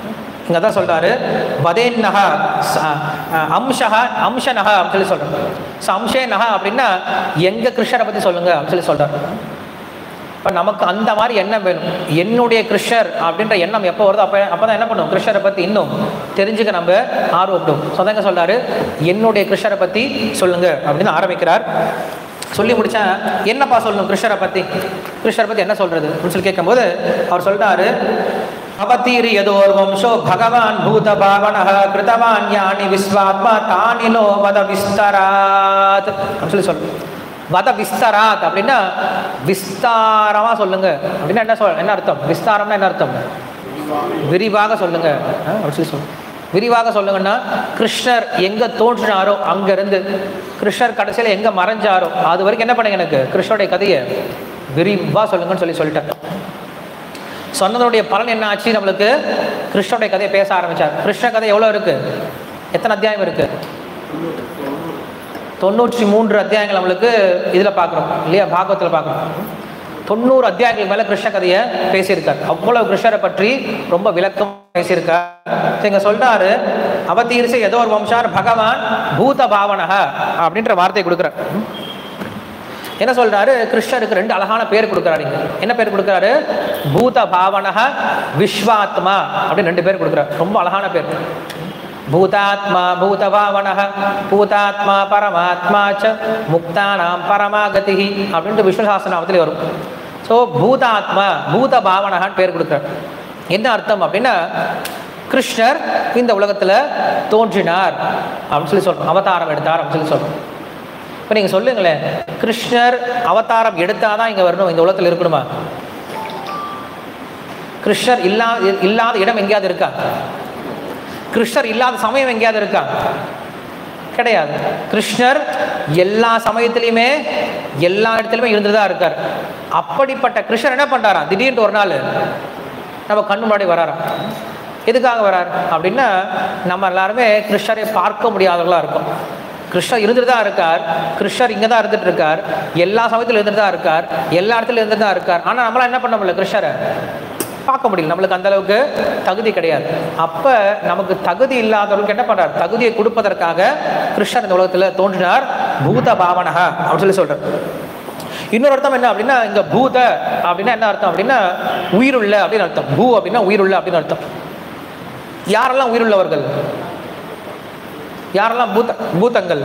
இங்கே தான் சொல்கிறாரு வதேன்னக அம்சக அம்சனக அப்படின்னு சொல்லி சொல்கிறார் ஸோ அம்சே நக அப்படின்னா எங்கள் கிருஷ்ணரை பற்றி சொல்லுங்க அப்படின்னு சொல்லி சொல்கிறார் இப்போ நமக்கு அந்த மாதிரி எண்ணம் வேணும் என்னுடைய கிருஷ்ணர் அப்படின்ற எண்ணம் எப்போ வருதோ அப்போ அப்போ தான் என்ன பண்ணும் கிருஷ்ணரை பற்றி இன்னும் தெரிஞ்சுக்க நம்ம ஆர்வப்படும் சொந்தங்க சொல்கிறாரு என்னுடைய கிருஷ்ணரை பற்றி சொல்லுங்க அப்படின்னு ஆரம்பிக்கிறார் சொல்லி முடிச்சா என்னப்பா சொல்லணும் கிருஷ்ணரை பற்றி கிருஷ்ணரை பற்றி என்ன சொல்கிறது அப்படின்னு சொல்லி கேட்கும்போது அவர் சொல்லிட்டாரு அவதீர் யதோர் வம்சோ பகவான் பூத பாவனः கிருதவான் யானி விஸ்வாத்மா தானிலோ வத விஸ்தராத் அப்படின்னு சொல்லி சொல்லணும் வத விஸ்தராத் அப்படின்னா விஸ்தாரமா சொல்லுங்க அப்படின்னா என்ன சொல் என்ன அர்த்தம் விஸ்தாரம்னா என்ன அர்த்தம் விரிவாக சொல்லுங்க ஆ, அப்படி சொல்லி சொல்லுங்க விரிவாக சொல்லுங்கன்னா கிருஷ்ணர் எங்க தோன்றினாரோ அங்கிருந்து கிருஷ்ணர் கடைசியில் எங்க மறைஞ்சாரோ அது வரைக்கும் என்ன பண்ணுங்க எனக்கு கிருஷ்ணருடைய கதையை விரிவா சொல்லுங்கன்னு சொல்லி சொல்லிட்டேன் சொன்னதனுடைய பலன் என்ன ஆச்சு நம்மளுக்கு கிருஷ்ணனுடைய கதையை பேச ஆரம்பிச்சார் கிருஷ்ண கதை எவ்வளோ இருக்கு எத்தனை அத்தியாயம் இருக்கு தொண்ணூற்றி மூன்று அத்தியாயங்கள் நம்மளுக்கு இதில் பார்க்குறோம் இல்லையா பாகவத்தில் பார்க்குறோம் தொண்ணூறு அத்தியாயங்கள் மேலே கிருஷ்ண கதையை பேசியிருக்கார் அவ்வளவு கிருஷ்ணரை பற்றி ரொம்ப விளக்கம் பேசியிருக்கார் So, இங்க சொல்றாரு அவதீர்ச ஏதோ ஒரு வம்சார் பகவான் பூத பாவனக அப்படின்ற வார்த்தை கொடுக்குறார் என்ன சொல்றாரு கிருஷ்ணருக்கு ரெண்டு அழகான பேர் கொடுக்குறாரு இங்க என்ன பேர் கொடுக்குறாரு பூத பாவனக விஸ்வாத்மா அப்படின்னு ரெண்டு பேர் கொடுக்குறாரு ரொம்ப அழகான பேர் பூதாத்மா பூதபாவனக பூதாத்மா பரமாத்மா ச முக்தானாம் பரமாகதி அப்படின்ட்டு விஷ்ணு சாஸ்திரநாமத்தில் வரும் ஸோ பூதாத்மா பூத பாவனகான்னு பேர் கொடுக்குறார் என்ன அர்த்தம் அப்படின்னா கிருஷ்ணர் இந்த உலகத்தில் தோன்றினார் அப்படின்னு சொல்லி சொல்றோம் அவதாரம் எடுத்தார் அப்படின்னு சொல்லி சொல்றோம் இப்போ நீங்கள் சொல்லுங்களேன் கிருஷ்ணர் அவதாரம் எடுத்தால் தான் இங்கே வரணும் இந்த உலகத்தில் இருக்கணுமா கிருஷ்ணர் இல்லா இல்லாத இடம் எங்கேயாவது இருக்கா கிருஷ்ணர் இல்லாத சமயம் எங்கேயாவது இருக்கா கிடையாது கிருஷ்ணர் எல்லா சமயத்திலையுமே எல்லா இடத்துலையுமே இருந்துதான் தான் இருக்கார் அப்படிப்பட்ட கிருஷ்ணர் என்ன பண்றாராம் திடீர்னு ஒரு நாள் நம்ம கண்ணு முன்னாடி வராராம் எதுக்காக வரார் அப்படின்னா நம்ம எல்லாருமே கிருஷ்ணரை பார்க்க முடியாதவர்களா இருக்கும் கிருஷ்ணர் இருந்துட்டு தான் இருக்கார் கிருஷ்ணர் இங்கே தான் இருந்துட்டு இருக்கார் எல்லா சமயத்திலும் இருந்துட்டு தான் இருக்கார் எல்லா இடத்துலையும் இருந்துட்டு தான் இருக்கார் ஆனால் நம்மளாம் என்ன பண்ண முடியல கிருஷ்ணரை பார்க்க முடியல நம்மளுக்கு அந்த அளவுக்கு தகுதி கிடையாது அப்ப நமக்கு தகுதி இல்லாதவர்களுக்கு என்ன பண்றார் தகுதியை கொடுப்பதற்காக கிருஷ்ணர் இந்த உலகத்துல தோன்றினார் பூத பாவனக அப்படின்னு சொல்லி சொல்றார் இன்னொரு அர்த்தம் என்ன அப்படின்னா இங்க பூத அப்படின்னா என்ன அர்த்தம் அப்படின்னா உயிருள்ள அப்படின்னு அர்த்தம் பூ அப்படின்னா உயிருள்ள அப்படின்னு அர்த்தம் யாரெல்லாம் உயிருள்ளவர்கள் யாரெல்லாம் பூத பூதங்கள்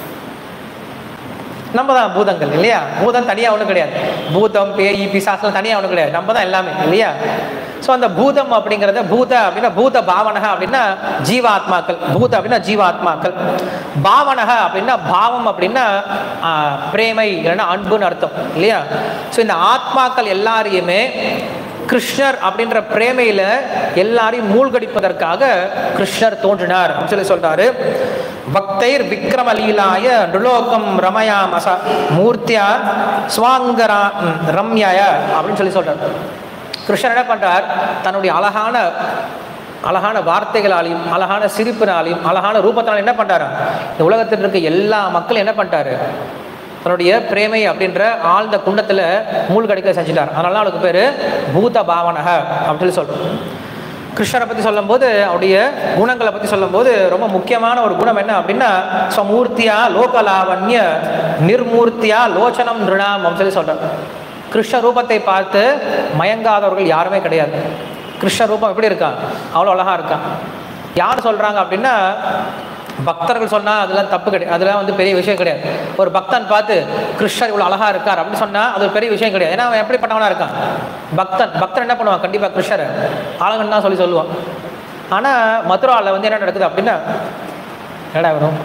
நம்ம தான் பூதங்கள் இல்லையா பூதம் தனியாக ஒன்றும் கிடையாது பூதம் பேய் பிசாசம் தனியாக ஒன்றும் கிடையாது நம்ம தான் எல்லாமே இல்லையா ஸோ அந்த பூதம் அப்படிங்கிறத பூத அப்படின்னா பூத பாவனக அப்படின்னா ஜீவாத்மாக்கள் பூத அப்படின்னா ஜீவாத்மாக்கள் பாவனக அப்படின்னா பாவம் அப்படின்னா ஆ, பிரேமை இல்லைன்னா அன்புன்னு அர்த்தம் இல்லையா ஸோ இந்த ஆத்மாக்கள் எல்லாரையுமே கிருஷ்ணர் அப்படின்ற பிரேமையில எல்லாரையும் மூழ்கடிப்பதற்காக கிருஷ்ணர் தோன்றினார் அப்படின்னு சொல்லி சொல்றாரு பக்தைர் விக்ரம லீலாய நுலோகம் ரமயாமச மூர்த்தியா ஸ்வாங்கரா ம், ரம்யாய அப்படின்னு சொல்லி சொல்றார் கிருஷ்ணர் என்ன பண்றார் தன்னுடைய அழகான அழகான வார்த்தைகளாலையும் அழகான சிரிப்பினாலையும் அழகான ரூபத்தினாலும் என்ன பண்றாரு இந்த உலகத்தில் இருக்க எல்லா மக்களும் என்ன பண்ணிட்டாரு தன்னுடைய பிரேமை அப்படின்ற ஆழ்ந்த குண்டத்தில் மூழ்கடிக்க செஞ்சிட்டார் அதனால அவளுக்கு பேர் பூத பாவனக அப்படின்னு சொல்லி சொல்றோம் கிருஷ்ணரை பற்றி சொல்லும்போது அவருடைய குணங்களை பற்றி சொல்லும்போது ரொம்ப முக்கியமான ஒரு குணம் என்ன அப்படின்னா ஸ்வமூர்த்தியா லோகலாவண்ய நிர்மூர்த்தியா லோச்சனம் நிருணாம் அப்படின்னு சொல்லி சொல்றார் கிருஷ்ண ரூபத்தை பார்த்து மயங்காதவர்கள் யாருமே கிடையாது கிருஷ்ண ரூபம் எப்படி இருக்கா அவ்வளோ அழகா இருக்கா யார் சொல்றாங்க அப்படின்னா பக்தர்கள் சொன்னா அதெல்லாம் தப்பு கிடையாது அதெல்லாம் வந்து பெரிய விஷயம் கிடையாது ஒரு பக்தன் பார்த்து கிருஷ்ணர் இவ்வளோ அழகா இருக்கார் அப்படின்னு சொன்னா அது ஒரு பெரிய விஷயம் கிடையாது ஏன்னா அவன் எப்படிப்பட்டவனா இருக்கான் பக்தன் பக்தன் என்ன பண்ணுவான் கண்டிப்பா கிருஷ்ணரை அழகன் தான் சொல்லி சொல்லுவான் ஆனா மதுராவில் வந்து என்ன நடக்குது அப்படின்னா என்னடா வரும்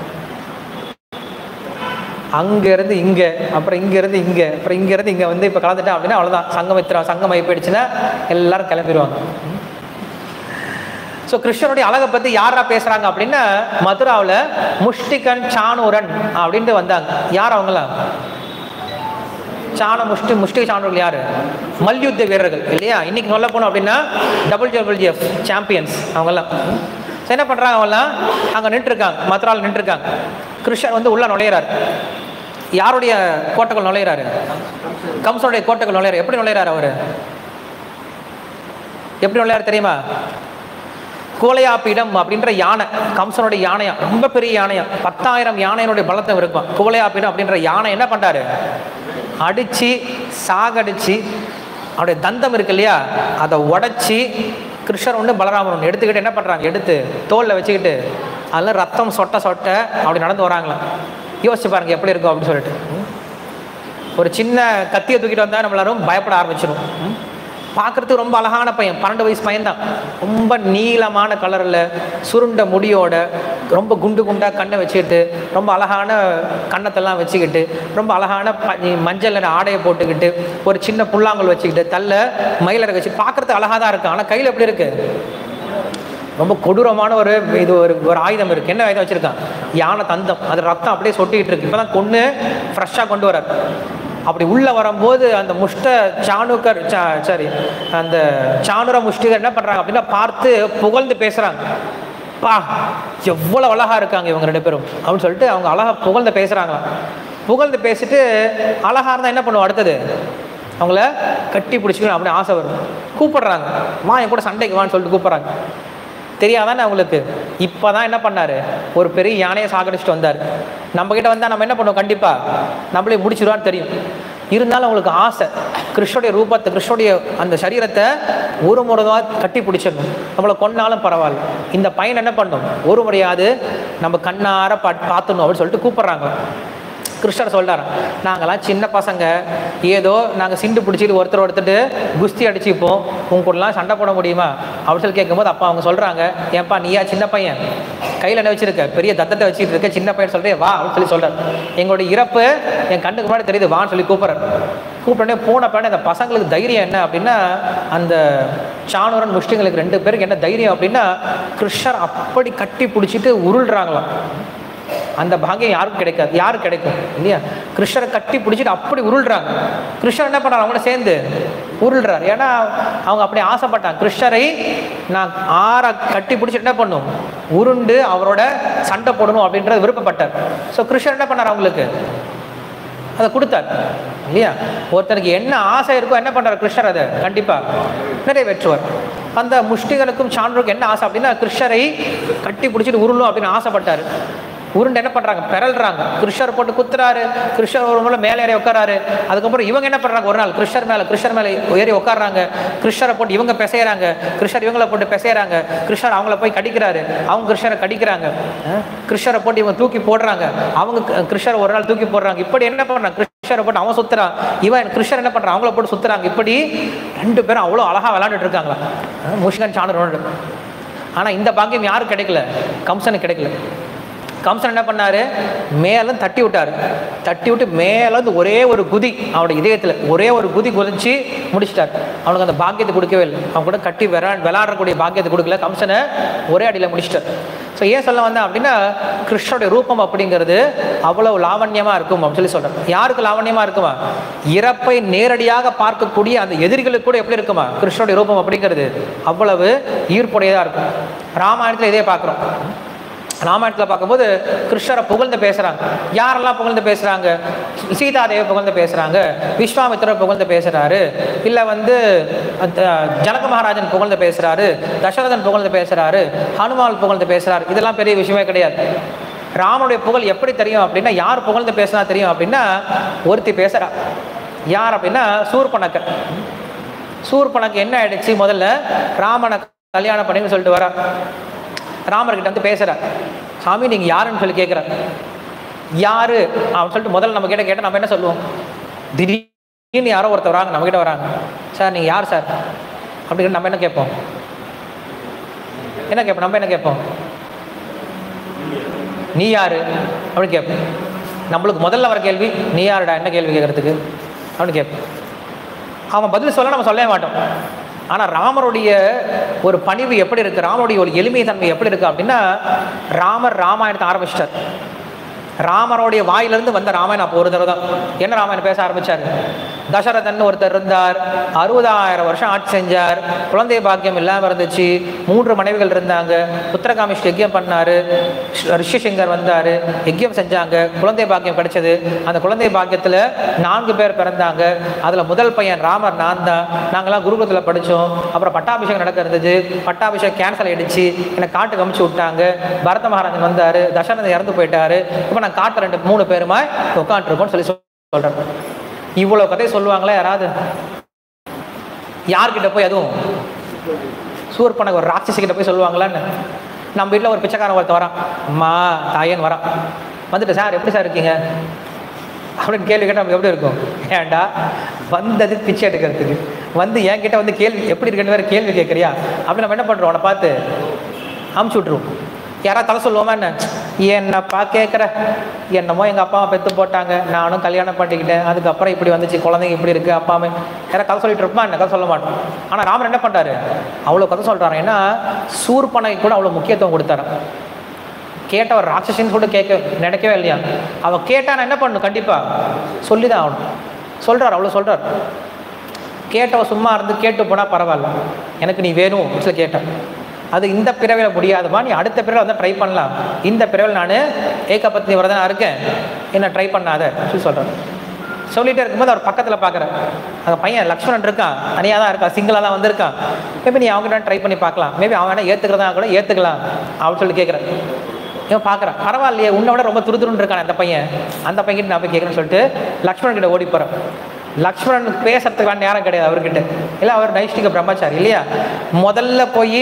அங்க இருந்து இங்க அப்புறம் இங்க இருந்து இங்க அப்புறம் இங்க இருந்து இங்க வந்து இப்ப கலந்துட்டேன் அப்படின்னா அவ்வளவுதான் சங்கமித்ரா சங்கம் ஆகி போயிடுச்சுன்னா எல்லாரும் கிளம்பிடுவாங்க ஸோ கிருஷ்ணனுடைய அழகை பத்தி யாரா பேசுறாங்க அப்படின்னா மதுராவில் முஷ்டிகன் சானூரன் அப்படின்ட்டு வந்தாங்க யார் அவங்களாம் சாண முஷ்டி முஷ்டி சாணூர்கள் யாரு மல்யுத்த வீரர்கள் இல்லையா இன்னைக்கு சொல்ல போனோம் அப்படின்னா டபுள் டபுள் ஜிஎஃப் சாம்பியன்ஸ் அவங்கெல்லாம் ஸோ என்ன பண்றாங்க அவங்கெல்லாம் அங்க நின்றுருக்காங்க மதுராவில் நின்றுருக்காங்க கிருஷ்ணர் வந்து உள்ள நுழையிறாரு யாருடைய கோட்டைகள் நுழையிறாரு கம்சனுடைய கோட்டைகள் நுழையிறாரு எப்படி நுழையிறாரு அவரு எப்படி நுழையாரு தெரியுமா குவலையாப்பீடம் அப்படின்ற யானை கம்சனுடைய யானையா ரொம்ப பெரிய யானையா பத்தாயிரம் யானையினுடைய பலத்தை இருக்கும் குவலையாப்பீடம் அப்படின்ற யானை என்ன பண்றாரு அடிச்சு சாகடிச்சு அவருடைய தந்தம் இருக்கு இல்லையா அதை உடைச்சி கிருஷ்ணர் ஒன்று பலராமன் ஒன்று எடுத்துக்கிட்டு என்ன பண்ணுறாங்க எடுத்து தோலில் வச்சுக்கிட்டு அதில் ரத்தம் சொட்ட சொட்ட அப்படி நடந்து வராங்களாம் யோசிச்சு பாருங்க எப்படி இருக்கும் அப்படின்னு சொல்லிட்டு ம். ஒரு சின்ன கத்தியை தூக்கிட்டு வந்தால் நம்ம எல்லாரும் பயப்பட ஆரம்பிச்சிடும் பார்க்குறதுக்கு ரொம்ப அழகான பையன் பன்னெண்டு வயசு பையன்தான் ரொம்ப நீளமான கலரில் சுருண்ட முடியோட ரொம்ப குண்டு குண்டாக கண்ணை வச்சுக்கிட்டு ரொம்ப அழகான கன்னத்தெல்லாம் வச்சுக்கிட்டு ரொம்ப அழகான ப- மஞ்சள் நிற ஆடையை போட்டுக்கிட்டு ஒரு சின்ன புல்லாங்கல் வச்சுக்கிட்டு தள்ள மயிலரை வச்சு பார்க்குறதுக்கு அழகாக தான் இருக்கு ஆனால் கையில் எப்படி இருக்கு ரொம்ப கொடூரமான ஒரு இது ஒரு ஒரு ஆயுதம் இருக்கு என்ன ஆயுதம் வச்சிருக்கான் யானை தந்தம் அது ரத்தம் அப்படியே சொட்டிக்கிட்டு இருக்கு இப்பதான் கொண்டு ஃப்ரெஷ்ஷாக கொண்டு வரார் அப்படி உள்ள வரும்போது அந்த முஷ்ட சாணுக்கர் சா- சாரி அந்த சாணுர முஷ்டிகர் என்ன பண்றாங்க அப்படின்னா பார்த்து புகழ்ந்து பேசுறாங்க பா எவ்வளவு அழகா இருக்காங்க இவங்க ரெண்டு பேரும் அப்படின்னு சொல்லிட்டு அவங்க அழகா புகழ்ந்து பேசுறாங்களாம் புகழ்ந்து பேசிட்டு அழகா இருந்தா என்ன பண்ணுவோம் அடுத்தது அவங்கள கட்டி பிடிச்சிக்கணும் அப்படின்னு ஆசை வரும் கூப்பிடுறாங்க வா என் கூட சண்டைக்கு வான்னு சொல்லிட்டு கூப்பிடுறாங்க தெரியாதானே அவங்களுக்கு இப்போ தான் என்ன பண்ணாரு ஒரு பெரிய யானையை சாகடிச்சிட்டு வந்தார் நம்ம கிட்ட வந்தால் நம்ம என்ன பண்ணுவோம் கண்டிப்பாக நம்மளே முடிச்சிடுவான்னு தெரியும் இருந்தாலும் அவங்களுக்கு ஆசை கிருஷ்ணனுடைய ரூபத்தை கிருஷ்ணனுடைய அந்த சரீரத்தை ஒரு முறை தான் கட்டி பிடிச்சிடணும் நம்மளை கொன்னாலும் பரவாயில்ல இந்த பையன் என்ன பண்ணும் ஒரு முறையாவது நம்ம கண்ணார பா பார்த்துணும் அப்படின்னு சொல்லிட்டு கூப்பிட்றாங்க கிருஷ்ணர் சொல்றாராம் நாங்கெல்லாம் சின்ன பசங்க ஏதோ நாங்கள் சிண்டு பிடிச்சிட்டு ஒருத்தர் ஒருத்தர் குஸ்தி அடிச்சுப்போம் உங்க கூடலாம் சண்டை போட முடியுமா அப்படின்னு சொல்லி கேட்கும்போது அப்பா அவங்க சொல்றாங்க ஏன்பா நீயா சின்ன பையன் கையில் என்ன வச்சிருக்க பெரிய தத்தத்தை வச்சுட்டு இருக்க சின்ன பையன் சொல்றே வா அப்படின்னு சொல்லி சொல்றாரு எங்களுடைய இறப்பு என் கண்ணுக்கு முன்னாடி தெரியுது வான்னு சொல்லி கூப்பிட்றாரு கூப்பிட்டோடனே போன பையன் அந்த பசங்களுக்கு தைரியம் என்ன அப்படின்னா அந்த சாணூரன் முஷ்டிங்களுக்கு ரெண்டு பேருக்கு என்ன தைரியம் அப்படின்னா கிருஷ்ணர் அப்படி கட்டி பிடிச்சிட்டு உருள்றாங்களாம் அந்த பாக்கியம் யாருக்கும் கிடைக்காது யாருக்கு கிடைக்கும் இல்லையா கிருஷ்ணரை கட்டி பிடிச்சிட்டு அப்படி உருள்றாங்க கிருஷ்ணர் என்ன பண்றாரு அவங்கள சேர்ந்து உருள்றாரு ஏன்னா அவங்க அப்படி ஆசைப்பட்டாங்க கிருஷ்ணரை நான் ஆற கட்டி பிடிச்சிட்டு என்ன பண்ணும் உருண்டு அவரோட சண்டை போடணும் அப்படின்றது விருப்பப்பட்டார் ஸோ கிருஷ்ணர் என்ன பண்ணார் அவங்களுக்கு அதை கொடுத்தார் இல்லையா ஒருத்தனுக்கு என்ன ஆசை இருக்கோ என்ன பண்றாரு கிருஷ்ணர் அதை கண்டிப்பா நிறைவேற்றுவார் அந்த முஷ்டிகளுக்கும் சான்றோருக்கும் என்ன ஆசை அப்படின்னா கிருஷ்ணரை கட்டி பிடிச்சிட்டு உருளும் அப்படின்னு ஆசைப்பட்டாரு உருண்டு என்ன பண்றாங்க பிறல்றாங்க கிருஷ்ணர் போட்டு குத்துறாரு கிருஷ்ணர் ஒரு முறை மேலே ஏறி உட்காராரு அதுக்கப்புறம் இவங்க என்ன பண்றாங்க ஒரு நாள் கிருஷ்ணர் மேல கிருஷ்ணர் மேல ஏறி உட்கார்றாங்க கிருஷ்ணரை போட்டு இவங்க பிசையறாங்க கிருஷ்ணர் இவங்களை போட்டு பிசையறாங்க கிருஷ்ணர் அவங்கள போய் கடிக்கிறாரு அவங்க கிருஷ்ணரை கடிக்கிறாங்க அஹ் கிருஷ்ணரை போட்டு இவங்க தூக்கி போடுறாங்க அவங்க க- கிருஷ்ணரை ஒரு நாள் தூக்கி போடுறாங்க இப்படி என்ன பண்றாங்க கிருஷ்ணரை போட்டு அவன் சுத்துறான் இவன் கிருஷ்ணர் என்ன பண்றான் அவங்கள போட்டு சுத்துறாங்க இப்படி ரெண்டு பேரும் அவ்வளோ அழகா விளையாண்டுட்டு இருக்காங்களா அஹ் முஷ்கன் சாணர் ஆனா இந்த பாக்கியம் யாருக்கு கிடைக்கல கம்சனுக்கு கிடைக்கல கம்சன் என்ன பண்ணாரு மேலும் தட்டி விட்டாரு தட்டி விட்டு மேல இருந்து ஒரே ஒரு குதி அவனுடைய இதயத்துல ஒரே ஒரு குதி குதிச்சு முடிச்சிட்டார் அவனுக்கு அந்த பாக்கியத்தை கொடுக்கவே இல்லை அவன் கூட கட்டி விளா விளையாடக்கூடிய பாக்கியத்தை கொடுக்கல கம்சனை ஒரே அடியில் முடிச்சிட்டார் ஸோ ஏன் சொல்ல வந்தேன் அப்படின்னா கிருஷ்ணனுடைய ரூபம் அப்படிங்கிறது அவ்வளவு லாவண்யமா இருக்கும் அப்படின்னு சொல்லி சொல்றேன் யாருக்கு லாவண்யமா இருக்குமா இறப்பை நேரடியாக பார்க்கக்கூடிய அந்த எதிரிகளுக்கு கூட எப்படி இருக்குமா கிருஷ்ணனுடைய ரூபம் அப்படிங்கிறது அவ்வளவு ஈர்ப்புடையதா இருக்கும் ராமாயணத்துல இதே பார்க்குறோம் ராமாயணத்தில் பார்க்கும்போது கிருஷ்ணரை புகழ்ந்து பேசுகிறாங்க யாரெல்லாம் புகழ்ந்து பேசுகிறாங்க சீதாதேவி புகழ்ந்து பேசுகிறாங்க விஸ்வாமித்திரர் புகழ்ந்து பேசுகிறாரு இல்லை வந்து அந்த ஜனக மகாராஜன் புகழ்ந்து பேசுகிறாரு தசரதன் புகழ்ந்து பேசுகிறாரு ஹனுமான் புகழ்ந்து பேசுகிறாரு இதெல்லாம் பெரிய விஷயமே கிடையாது ராமனுடைய புகழ் எப்படி தெரியும் அப்படின்னா யார் புகழ்ந்து பேசினா தெரியும் அப்படின்னா ஒருத்தி பேசுகிறா யார் அப்படின்னா சூர்பனக்கர் சூர்பனக்கு என்ன ஆயிடுச்சு முதல்ல ராமனை கல்யாணம் பண்ணின்னு சொல்லிட்டு வரா ராமர்கிட்ட வந்து பேசுகிறார் சாமி நீங்கள் யாருன்னு சொல்லி கேட்குறார் யாரு அப்படின்னு சொல்லிட்டு முதல்ல நம்ம கிட்ட கேட்டால் நம்ம என்ன சொல்லுவோம் திடீர்னு யாரோ ஒருத்தர் வராங்க நம்ம கிட்ட வராங்க சார் நீங்கள் யார் சார் அப்படின்னு நம்ம என்ன கேட்போம் என்ன கேட்போம் நம்ம என்ன கேட்போம் நீ யாரு அப்படின்னு கேட்போம் நம்மளுக்கு முதல்ல வர கேள்வி நீ யாருடா என்ன கேள்வி கேட்கறதுக்கு அப்படின்னு கேட்போம் அவன் பதில் சொல்ல நம்ம சொல்லவே மாட்டோம் ஆனால் ராமருடைய ஒரு பணிவு எப்படி இருக்கு ராமருடைய ஒரு எளிமை தன்மை எப்படி இருக்கு அப்படின்னா ராமர் ராமாயணத்தை ஆரம்பிச்சிட்டார் ராமருடைய வாயிலிருந்து வந்த ராமாயணம் அப்போ ஒரு தடவை தான் என்ன ராமாயணம் பேச ஆரம்பிச்சாரு தசரதன் ஒருத்தர் இருந்தார் அறுபதாயிரம் வருஷம் ஆட்சி செஞ்சார் குழந்தை பாக்கியம் இல்லாமல் இருந்துச்சு மூன்று மனைவிகள் இருந்தாங்க புத்திரகாமிஷ்ட யஜ்யம் பண்ணாரு ஷ்- ரிஷிசிங்கர் வந்தார் யஜ்யம் செஞ்சாங்க குழந்தை பாக்கியம் கிடைச்சது அந்த குழந்தை பாக்கியத்தில் நான்கு பேர் பிறந்தாங்க அதில் முதல் பையன் ராமர் நான் தான் நாங்களாம் குருகுலத்தில் படித்தோம் அப்புறம் பட்டாபிஷேகம் நடக்க இருந்தது பட்டாபிஷேகம் கேன்சல் ஆயிடுச்சு என்னை காட்டுக்கு அமுச்சு விட்டாங்க பரத மகாராஜன் வந்தார் தசரதன் இறந்து போயிட்டாரு இப்போ நான் காட்டு ரெண்டு மூணு பேருமா உட்காந்துருக்கோம்னு சொல்லி சொல்கிறேன் இவ்வளோ கதை சொல்லுவாங்களா யாராவது யார்கிட்ட போய் அதுவும் சூர்பனக்கு ஒரு ராட்சசி கிட்ட போய் சொல்லுவாங்களான்னு நம்ம வீட்டில் ஒரு பிச்சைக்காரன் ஒருத்தன் வரான் அம்மா தாயன் வரான் வந்துட்டு சார் எப்படி சார் இருக்கீங்க அப்படின்னு கேள்வி கேட்டால் நமக்கு எப்படி இருக்கும் ஏன்டா வந்தது பிச்சை எடுக்கிறதுக்கு வந்து என்கிட்ட வந்து கேள்வி எப்படி இருக்குன்னு வேறு கேள்வி கேட்குறியா அப்படி நம்ம என்ன பண்ணுறோம் அவனை பார்த்து அமுச்சு விட்ருவோம் யாராவது தலை சொல்லுவோமா என்ன என்னப்பா கேட்குற என்னமோ எங்கள் அப்பா அம்மா பெற்று போட்டாங்க நானும் கல்யாணம் பண்ணிக்கிட்டேன் அதுக்கப்புறம் இப்படி வந்துச்சு குழந்தைங்க இப்படி இருக்குது அப்பா அம்மா யாராவது கதை சொல்லிட்டு இருப்பா என்ன கதை சொல்ல மாட்டோம் ஆனால் ராமர் என்ன பண்ணுறாரு அவ்வளோ கதை சொல்கிறாரு ஏன்னா சூர்பனைக்கு கூட அவ்வளோ முக்கியத்துவம் கொடுத்தாரு கேட்டவர் ராட்சசின்னு கூட கேட்க நினைக்கவே இல்லையா அவ கேட்டா நான் என்ன பண்ணணும் கண்டிப்பாக சொல்லி தான் ஆகணும் சொல்கிறார் அவ்வளோ சொல்கிறார் கேட்டவ சும்மா இருந்து கேட்டு போனால் பரவாயில்ல எனக்கு நீ வேணும் சொல்லி கேட்டேன் அது இந்த பிறவியில் முடியாதுமா நீ அடுத்த பிறவில வந்து ட்ரை பண்ணலாம் இந்த பிறவில நான் ஏகபத்னி வரதான் இருக்கேன் என்ன ட்ரை பண்ணாத சொல்லி சொல்கிறேன் சொல்லிட்டே இருக்கும்போது அவர் பக்கத்தில் பார்க்குறேன் அந்த பையன் லக்ஷ்மணன் இருக்கான் தனியாக தான் இருக்கான் சிங்கிளாக தான் வந்திருக்கான் மேபி நீ அவங்க ட்ரை பண்ணி பார்க்கலாம் மேபி அவன் வேணா ஏற்றுக்கிறதா கூட ஏற்றுக்கலாம் அப்படின்னு சொல்லி கேட்குறேன் இவன் பார்க்குறான் பரவாயில்லையே உன்னை விட ரொம்ப துருதுருன்னு இருக்கான் அந்த பையன் அந்த பையன் நான் போய் கேட்குறேன்னு சொல்லிட்டு லக்ஷ்மணன் கிட்ட ஓடி போகிறேன் லக்ஷ்மணன் பேசுறதுக்கான நேரம் கிடையாது அவர்கிட்ட இல்லை அவர் நைஷ்டிக பிரம்மச்சாரி இல்லையா முதல்ல போய்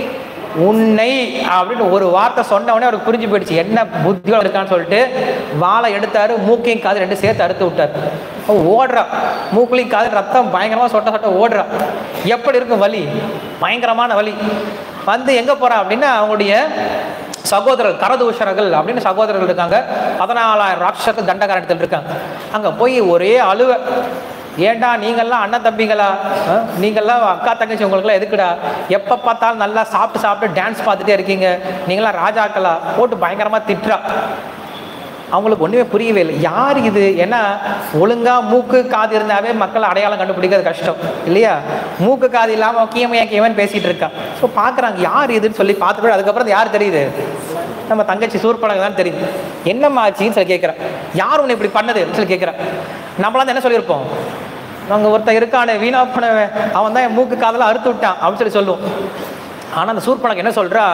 உன்னை அப்படின்னு ஒரு வார்த்தை சொன்ன உடனே அவருக்கு புரிஞ்சு போயிடுச்சு என்ன புத்தியோட இருக்கான்னு சொல்லிட்டு வாளை எடுத்தாரு மூக்கையும் காது ரெண்டு சேர்த்து அறுத்து விட்டார் அவ ஓடுறா மூக்குலையும் காது ரத்தம் பயங்கரமாக சொட்ட சொட்ட ஓடுறா எப்படி இருக்கும் வலி பயங்கரமான வலி வந்து எங்கே போறா அப்படின்னா அவங்களுடைய சகோதரர்கள் கரதூஷரர்கள் அப்படின்னு சகோதரர்கள் இருக்காங்க பதினாலாயிரம் ராட்சசர்கள் தண்டகாரத்தில் இருக்காங்க அங்கே போய் ஒரே அழுவ ஏன்டா நீங்கள்லாம் அண்ணன் தம்பிங்களா ஆ? நீங்கள்லாம் அக்கா தங்கச்சி உங்களுக்குலாம் எதுக்குடா எப்போ பார்த்தாலும் நல்லா சாப்பிட்டு சாப்பிட்டு டான்ஸ் பார்த்துட்டே இருக்கீங்க நீங்களாம் ராஜாக்களா போட்டு பயங்கரமாக திட்டுறா அவங்களுக்கு ஒன்றுமே புரியவே இல்லை யார் இது ஏன்னா ஒழுங்கா மூக்கு காது இருந்தாவே மக்கள் அடையாளம் கண்டுபிடிக்கிறது கஷ்டம் இல்லையா மூக்கு காது இல்லாமல் கீமையா கீமன் பேசிகிட்டு இருக்கான் ஸோ பார்க்குறாங்க யார் இதுன்னு சொல்லி பார்த்துட்டு அதுக்கப்புறம் யார் தெரியுது நம்ம தங்கச்சி சூர்பனக்கு தான் தெரியுது என்னம்மா ஆச்சுன்னு சொல்லி கேட்குறேன் யார் உன்னை இப்படி பண்ணது அப்படின்னு சொல்லி கேட்குறேன் நம்மளாம் என்ன சொல்லியிருப்போம் நாங்கள் ஒருத்தன் இருக்கானே வீணா பண்ணவன் அவன் தான் என் மூக்கு காதெல்லாம் அறுத்து விட்டான் அப்படின்னு சொல்லி சொல்லுவோம் ஆனால் அந்த சூர்பனக்கு என்ன சொல்றா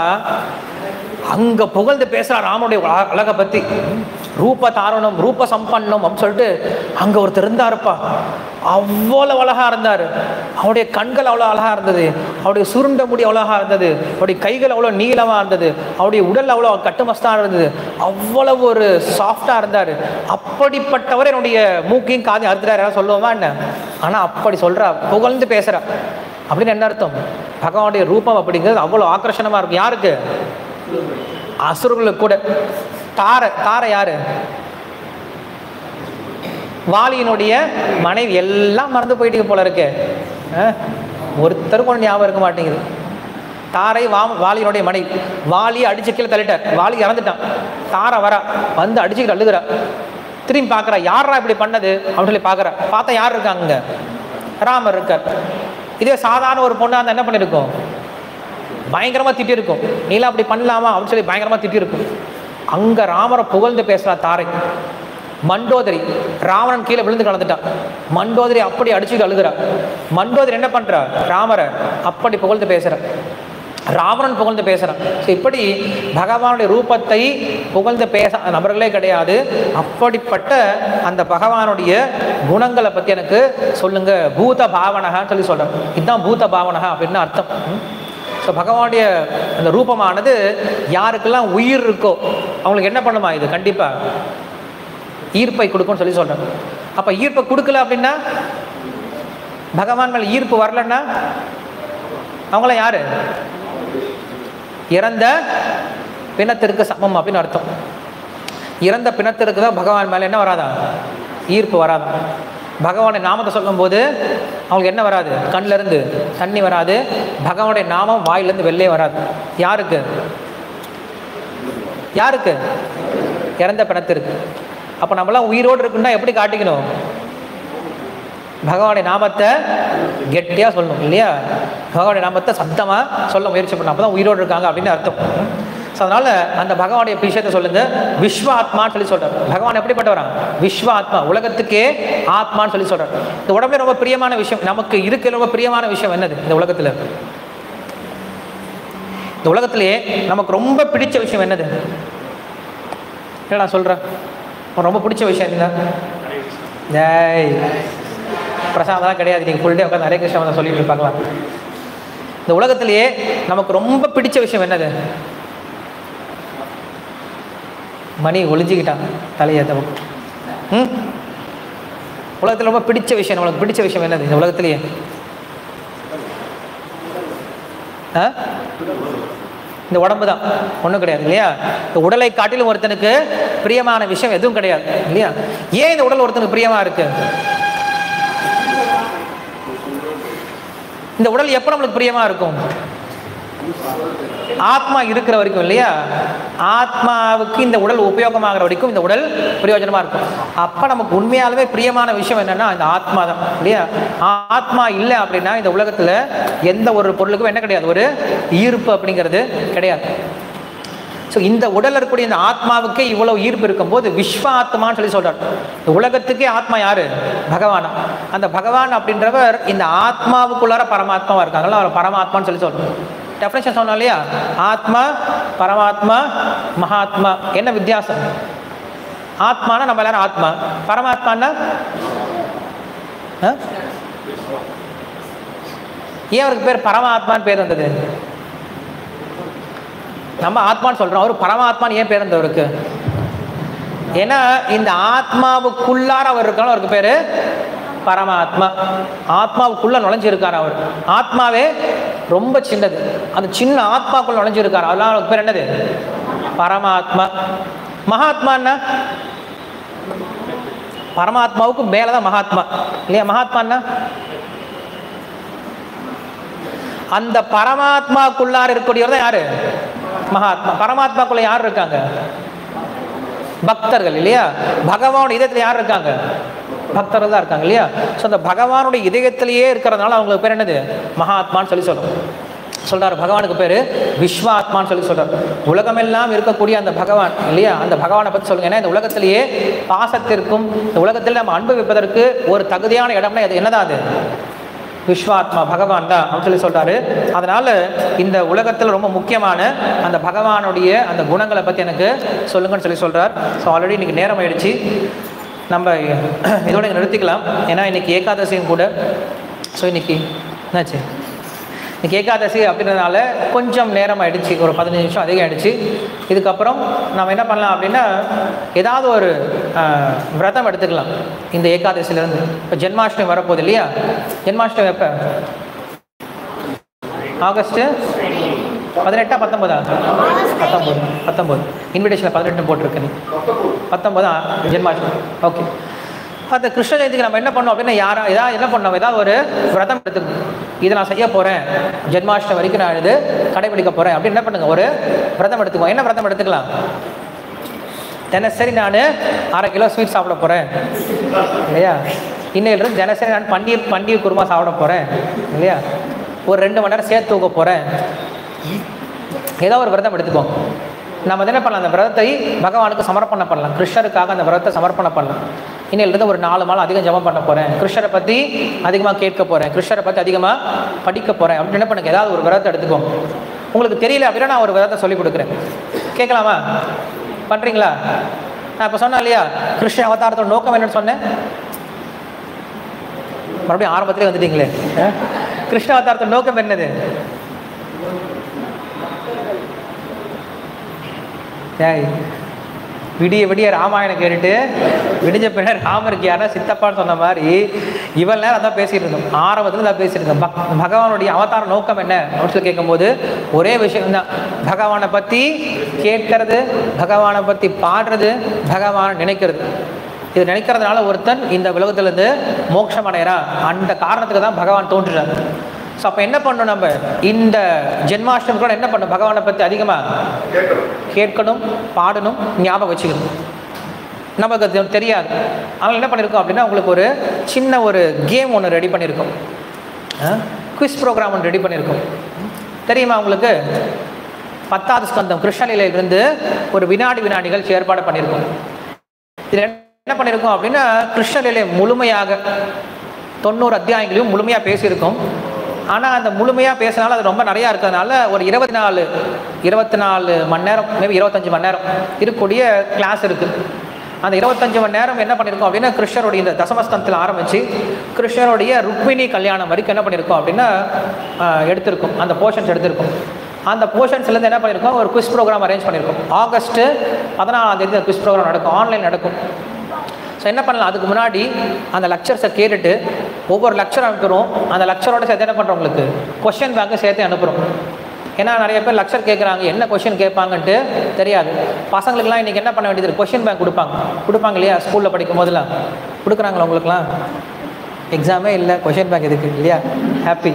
அங்க புகழ்ந்து பேசுறா ராமனுடைய அழ- அழகை பத்தி ரூப தாரணம் ரூப சம்பன்னம் அப்படின்னு சொல்லிட்டு அங்க ஒருத்தர் இருந்தாருப்பா அவ்வளவு அழகா இருந்தாரு அவருடைய கண்கள் அவ்வளோ அழகா இருந்தது அவருடைய சுருண்ட முடி அவ்வளோ அழகா இருந்தது அவருடைய கைகள் அவ்வளோ நீளமா இருந்தது அவருடைய உடல் அவ்வளோ கட்டுமஸ்தா இருந்தது அவ்வளவு ஒரு சாஃப்டா இருந்தாரு அப்படிப்பட்டவர் என்னுடைய மூக்கையும் காதையும் அறுத்துட்டாரு யாராவது சொல்லுவோமா என்ன ஆனா அப்படி சொல்றா புகழ்ந்து பேசுறா அப்படின்னு என்ன அர்த்தம் பகவானுடைய ரூபம் அப்படிங்கிறது அவ்வளோ ஆக்கர்ஷணமா இருக்கும் யாருக்கு அசுரர்களுக்கு கூட தாரை தாரை யாரு வாலியினுடைய மனைவி எல்லாம் மறந்து போயிட்டீங்க போல இருக்கு அஹ், ஒருத்தருக்கும் ஒண்ணு ஞாபகம் இருக்க மாட்டேங்குது தாரை வா வாலியினுடைய மனைவி வாலியை அடிச்சு கீழே தள்ளிட்டார் வாலி இறந்துட்டான் தாரை வரா வந்து அடிச்சுக்கிட்டு அழுகுறா திரும்பி பார்க்குறா யாரா இப்படி பண்ணது அப்படின்னு சொல்லி பார்க்குறா பார்த்தா யார் இருக்காங்க இங்க? ராமர் இருக்கார் இதே சாதாரண ஒரு பொண்ணா இருந்தா என்ன பண்ணிருக்கோம் பயங்கரமா திட்டிருக்கும் நீலாம் அப்படி பண்ணலாமா அப்படின்னு சொல்லி பயங்கரமா திட்டிருக்கும் அங்க ராமரை புகழ்ந்து பேசுறா தாரை மண்டோதரி ராவணன் கீழே விழுந்து கலந்துட்டான் மண்டோதரி அப்படி அடிச்சுட்டு அழுகுறா மண்டோதரி என்ன பண்றா ராமரை அப்படி புகழ்ந்து பேசுறா ராவணன் புகழ்ந்து பேசுறான் ஸோ இப்படி பகவானுடைய ரூபத்தை புகழ்ந்து பேச நபர்களே கிடையாது அப்படிப்பட்ட அந்த பகவானுடைய குணங்களை பற்றி எனக்கு சொல்லுங்க பூத பாவனகான்னு சொல்லி சொல்றேன் இதுதான் பூத பாவனகா அப்படின்னு அர்த்தம் ஸோ பகவானுடைய அந்த ரூபமானது யாருக்கெல்லாம் உயிர் இருக்கோ அவங்களுக்கு என்ன பண்ணுமா இது கண்டிப்பாக ஈர்ப்பை கொடுக்கும்னு சொல்லி சொல்கிறேன் அப்போ ஈர்ப்பை கொடுக்கல அப்படின்னா பகவான் மேலே ஈர்ப்பு வரலன்னா அவங்களாம் யாரு இறந்த பிணத்திற்கு சமம் அப்படின்னு அர்த்தம் இறந்த பிணத்திற்கு தான் பகவான் மேலே என்ன வராதா ஈர்ப்பு வராதா பகவானுடைய நாமத்தை சொல்லும்போது அவங்களுக்கு என்ன வராது கண்ணுல இருந்து தண்ணி வராது பகவானுடைய நாமம் வாயிலிருந்து வெளிலே வராது யாருக்கு யாருக்கு இறந்த பிணத்திற்கு அப்போ நம்மளாம் உயிரோடு இருக்குன்னா எப்படி காட்டிக்கணும் பகவானுடைய நாமத்தை கெட்டியாக சொல்லணும் இல்லையா பகவானுடைய நாமத்தை சத்தமாக சொல்ல முயற்சி பண்ணணும் அப்போ தான் உயிரோடு இருக்காங்க அப்படின்னு அர்த்தம் ஸோ அதனால் அந்த பகவானுடைய விஷயத்தை சொல்லுங்க விஸ்வ ஆத்மான்னு சொல்லி சொல்கிறார் பகவான் எப்படிப்பட்டவராங்க விஸ்வ ஆத்மா உலகத்துக்கே ஆத்மான்னு சொல்லி சொல்கிறார் இந்த உடம்புல ரொம்ப பிரியமான விஷயம் நமக்கு இருக்க ரொம்ப பிரியமான விஷயம் என்னது இந்த உலகத்தில் இந்த உலகத்திலேயே நமக்கு ரொம்ப பிடிச்ச விஷயம் என்னது என்ன நான் சொல்கிறேன் ரொம்ப பிடிச்ச விஷயம் என்ன ஜெய் பிரசாதம் கிடையாது நீங்கள் ஃபுல் டே உட்காந்து ஹரே கிருஷ்ணா வந்து சொல்லிட்டு இருப்பாங்களா இந்த உலகத்திலேயே நமக்கு ரொம்ப பிடிச்ச விஷயம் என்னது மணி ஒளிஞ்சிக்கிட்டான் தலையை தவக்கு ம் உலகத்தில் ரொம்ப பிடிச்ச விஷயம் நம்மளுக்கு பிடிச்ச விஷயம் என்னது இந்த உலகத்திலேயே ஆ இந்த உடம்பு தான் ஒன்றும் கிடையாது இல்லையா இந்த உடலை காட்டிலும் ஒருத்தனுக்கு பிரியமான விஷயம் எதுவும் கிடையாது இல்லையா ஏன் இந்த உடல் ஒருத்தனுக்கு பிரியமா இருக்கு இந்த உடல் எப்போ நம்மளுக்கு பிரியமா இருக்கும் ஆத்மா இருக்கிற வரைக்கும் இல்லையா ஆத்மாவுக்கு இந்த உடல் உபயோகமாகிற வரைக்கும் இந்த உடல் பிரயோஜனமா இருக்கும் அப்ப நமக்கு உண்மையாலுமே பிரியமான விஷயம் என்னன்னா இந்த ஆத்மா தான் இல்லையா ஆத்மா இல்லை அப்படின்னா இந்த உலகத்துல எந்த ஒரு பொருளுக்கும் என்ன கிடையாது ஒரு ஈர்ப்பு அப்படிங்கிறது கிடையாது ஸோ இந்த உடல்ல இருக்கக்கூடிய இந்த ஆத்மாவுக்கே இவ்வளவு ஈர்ப்பு இருக்கும்போது விஸ்வ ஆத்மான்னு சொல்லி சொல்றார் இந்த உலகத்துக்கே ஆத்மா யாரு பகவானா அந்த பகவான் அப்படின்றவர் இந்த ஆத்மாவுக்குள்ளார பரமாத்மாவா இருக்காங்களா அவர் பரமாத்மான்னு சொல்லி சொல்றோம் டெஃபினேஷன் சொன்னோம் இல்லையா ஆத்மா பரமாத்மா மகாத்மா என்ன வித்தியாசம் ஆத்மானா நம்ம எல்லாரும் ஆத்மா பரமாத்மான்னா ஆ? ஏன் அவருக்கு பேர் பரமாத்மான்னு பேர் வந்தது நம்ம ஆத்மான்னு சொல்றோம் அவர் பரமாத்மான்னு ஏன் பேர் வந்தது அவருக்கு ஏன்னா இந்த ஆத்மாவுக்குள்ளார அவர் இருக்காலும் அவருக்கு பேரு பரமாத்மா ஆத்மாவுக்குள்ள நுழைஞ்சிருக்கார் அவர் ஆத்மாவே ரொம்ப சின்னது அந்த சின்ன ஆத்மாக்குள்ள நுழைஞ்சிருக்கார் அதெல்லாம் அவருக்கு பேர் என்னது பரமாத்மா மகாத்மான்னா பரமாத்மாவுக்கு மேலதான் மகாத்மா இல்லையா மகாத்மான்னா அந்த பரமாத்மாக்குள்ளார இருக்கக்கூடியவர் தான் யாரு மகாத்மா பரமாத்மாக்குள்ள யார் இருக்காங்க பக்தர்கள் இல்லையா பகவானுடைய இதயத்தில் யார் இருக்காங்க பக்தர்கள் தான் இருக்காங்க இல்லையா ஸோ அந்த பகவானுடைய இதயத்திலேயே இருக்கிறதுனால அவங்களுக்கு பேர் என்னது மகாத்மான்னு சொல்லி சொல்றோம் சொல்றாரு பகவானுக்கு பேரு விஸ்வாத்மான்னு சொல்லி சொல்றாரு உலகமெல்லாம் இருக்கக்கூடிய அந்த பகவான் இல்லையா அந்த பகவானை பத்தி சொல்லுங்க ஏன்னா இந்த உலகத்திலேயே பாசத்திற்கும் இந்த உலகத்தில் நம்ம அனுபவிப்பதற்கு ஒரு தகுதியான இடம்னா அது என்னதான் அது விஸ்வாத்மா பகவான் தான் அப்படின்னு சொல்லி சொல்றாரு அதனால இந்த உலகத்தில் ரொம்ப முக்கியமான அந்த பகவானுடைய அந்த குணங்களை பத்தி எனக்கு சொல்லுங்கன்னு சொல்லி சொல்றார் ஸோ ஆல்ரெடி இன்னைக்கு நேரம் ஆயிடுச்சு நம்ம இதோட இங்க நிறுத்திக்கலாம் ஏன்னா இன்னைக்கு ஏகாதசியும் கூட ஸோ இன்னைக்கு என்னாச்சு இன்னைக்கு ஏகாதசி அப்படின்றதுனால கொஞ்சம் நேரம் ஆயிடுச்சு ஒரு பதினஞ்சு நிமிஷம் அதிகம் ஆயிடுச்சு இதுக்கப்புறம் நம்ம என்ன பண்ணலாம் அப்படின்னா ஏதாவது ஒரு ஆஹ், விரதம் எடுத்துக்கலாம் இந்த ஏகாதசியிலேருந்து இப்போ ஜென்மாஷ்டமி வரப்போகுது இல்லையா ஜென்மாஷ்டமி எப்போ ஆகஸ்ட்டு பதினெட்டா பத்தொம்போதா பத்தொம்போது பத்தொம்போது இன்விடேஷனில் பதினெட்டு போட்டிருக்கு நீ பத்தொம்போதா ஜென்மாஷ்டமி ஓகே அந்த கிருஷ்ண ஜெயந்திக்கு நம்ம என்ன பண்ணோம் அப்படின்னா யாரா ஏதாவது என்ன பண்ணோம் ஏதாவது ஒரு விரதம் எடுத்துக்கணும் இதை நான் செய்ய போகிறேன் ஜென்மாஷ்டமி வரைக்கும் நான் இது கடைபிடிக்க போகிறேன் அப்படின்னு என்ன பண்ணுங்க ஒரு விரதம் எடுத்துக்கோ என்ன விரதம் எடுத்துக்கலாம் தினசரி நான் அரை கிலோ ஸ்வீட் சாப்பிட போகிறேன் இல்லையா இன்னையிலிருந்து தினசரி நான் பன்னீர் பன்னீர் குருமா சாப்பிட போகிறேன் இல்லையா ஒரு ரெண்டு மணி நேரம் சேர்த்து தூக்க போகிறேன் ஏதோ ஒரு விரதம் எடுத்துக்கோங்க நம்ம என்ன பண்ணலாம் அந்த விரதத்தை பகவானுக்கு சமர்ப்பணம் பண்ணலாம் கிருஷ்ணருக்காக அந்த விரதத்தை சமர்ப்பணம் பண்ணலாம் இன்னையிலிருந்து ஒரு நாலு நாள் அதிகம் ஜெபம் பண்ண போகிறேன் கிருஷ்ணரை பற்றி அதிகமாக கேட்க போகிறேன் கிருஷ்ணரை பற்றி அதிகமாக படிக்க போகிறேன் அப்படின்னு என்ன பண்ணுங்க ஏதாவது ஒரு விரதத்தை எடுத்துக்கோங்க உங்களுக்கு தெரியல அப்படின்னா நான் ஒரு விரதத்தை சொல்லி கொடுக்குறேன் கேட்கலாமா பண்ணுறீங்களா நான் இப்போ சொன்னேன் இல்லையா கிருஷ்ண அவதாரத்தோட நோக்கம் என்னன்னு சொன்னேன் மறுபடியும் ஆரம்பத்திலே வந்துட்டீங்களே அஹ்? கிருஷ்ண அவதாரத்தோட நோக்கம் என்னது ஏய் விடிய விடிய ராமாயணம் கேட்டுட்டு விடிஞ்ச பின்னர் ராமருக்கு யாரா சித்தப்பான்னு சொன்ன மாதிரி இவள் நேரம் அதான் பேசிட்டு இருந்தோம் ஆரம்பத்தில் தான் பேசிட்டு இருந்தோம் பக் பகவானுடைய அவதார நோக்கம் என்ன அப்படின்னு சொல்லி கேட்கும்போது ஒரே விஷயம் தான் பகவானை பற்றி கேட்கறது பகவானை பற்றி பாடுறது பகவானை நினைக்கிறது இது நினைக்கிறதுனால ஒருத்தன் இந்த உலகத்திலிருந்து மோட்சம் அடைகிறான் அந்த காரணத்துக்கு தான் பகவான் தோன்றுறார் ஸோ அப்போ என்ன பண்ணணும் நம்ம இந்த ஜென்மாஷ்டமி கூட என்ன பண்ணணும் பகவானை பற்றி அதிகமாக கேட்கணும் பாடணும் ஞாபகம் வச்சுக்கணும் நமக்கு அது தெரியாது அதனால் என்ன பண்ணியிருக்கோம் அப்படின்னா உங்களுக்கு ஒரு சின்ன ஒரு கேம் ஒன்று ரெடி பண்ணியிருக்கோம் குவிஸ் ப்ரோக்ராம் ஒன்று ரெடி பண்ணியிருக்கோம் தெரியுமா உங்களுக்கு பத்தாவது ஸ்கந்தம் கிருஷ்ணலீலையிலிருந்து ஒரு வினாடி வினாடிகள் ஏற்பாடு பண்ணியிருக்கோம் இதில் என்ன பண்ணியிருக்கோம் அப்படின்னா கிருஷ்ணலீலை முழுமையாக தொண்ணூறு அத்தியாயங்களையும் முழுமையாக பேசியிருக்கோம் ஆனால் அந்த முழுமையாக பேசினாலும் அது ரொம்ப நிறையா இருக்கிறதுனால ஒரு இருபத்தி நாலு இருபத்தி நாலு மணி நேரம் மேபி இருபத்தஞ்சு மணி நேரம் இருக்கக்கூடிய கிளாஸ் இருக்குது அந்த இருபத்தஞ்சு மணி நேரம் என்ன பண்ணியிருக்கோம் அப்படின்னா கிருஷ்ணருடைய இந்த தசமஸ்கந்தத்தில் ஆரம்பித்து கிருஷ்ணருடைய ருக்மிணி கல்யாணம் வரைக்கும் என்ன பண்ணியிருக்கோம் அப்படின்னா ஆஹ், எடுத்திருக்கோம் அந்த போர்ஷன்ஸ் எடுத்திருக்கோம் அந்த போர்ஷன்ஸ்லேருந்து என்ன பண்ணியிருக்கோம் ஒரு குவிஸ் ப்ரோக்ராம் அரேஞ்ச் பண்ணியிருக்கோம் ஆகஸ்ட்டு பதினாலாம் தேதி குவிஸ் ப்ரோக்ராம் நடக்கும் ஆன்லைன் நடக்கும் ஸோ என்ன பண்ணலாம் அதுக்கு முன்னாடி அந்த லெக்சர்ஸை கேட்டுட்டு ஒவ்வொரு லெக்சர் அனுப்புகிறோம் அந்த லெக்சரோட சேர்த்து என்ன பண்ணுறோம் உங்களுக்கு கொஷின் பேங்க்கு சேர்த்து அனுப்புகிறோம் ஏன்னா நிறைய பேர் லெக்சர் கேட்குறாங்க என்ன கொஷின் கேட்பாங்கன்ட்டு தெரியாது பசங்களுக்குலாம் இன்றைக்கி என்ன பண்ண வேண்டியது கொஷின் பேங்க் கொடுப்பாங்க கொடுப்பாங்க இல்லையா ஸ்கூலில் படிக்கும் போதெல்லாம் கொடுக்குறாங்களா உங்களுக்குலாம் எக்ஸாமே இல்லை கொஷின் பேங்க் எதுக்கு இல்லையா ஹாப்பி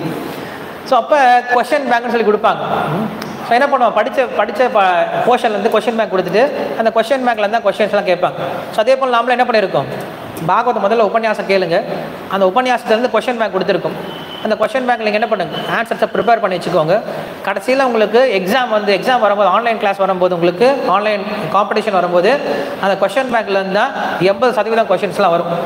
ஸோ அப்போ கொஷின் பேங்க்னு சொல்லி கொடுப்பாங்க ஸோ என்ன பண்ணுவோம் படித்த படித்த ப போர்ஷன்லேருந்து கொஷின் பேங்க் கொடுத்துட்டு அந்த கொஷின் பேங்க்லேருந்து தான் கொஷின்ஸ்லாம் கேட்பாங்க ஸோ அதே போல் நாமளும் என்ன பண்ணியிருக்கோம் பாகவத முதல்ல உபன்யாசம் கேளுங்க அந்த உபன்யாசத்துலேருந்து கொஷின் பேங்க் கொடுத்துருக்கோம் அந்த கொஷின் பேங்க் நீங்கள் என்ன பண்ணுங்க ஆன்சர்ஸை ப்ரிப்பேர் பண்ணி வச்சுக்கோங்க கடைசியில் உங்களுக்கு எக்ஸாம் வந்து எக்ஸாம் வரும்போது ஆன்லைன் கிளாஸ் வரும்போது உங்களுக்கு ஆன்லைன் காம்படிஷன் வரும்போது அந்த கொஷின் பேங்க்லேருந்து தான் எண்பது சதவீதம் கொஷின்ஸ்லாம் வரும்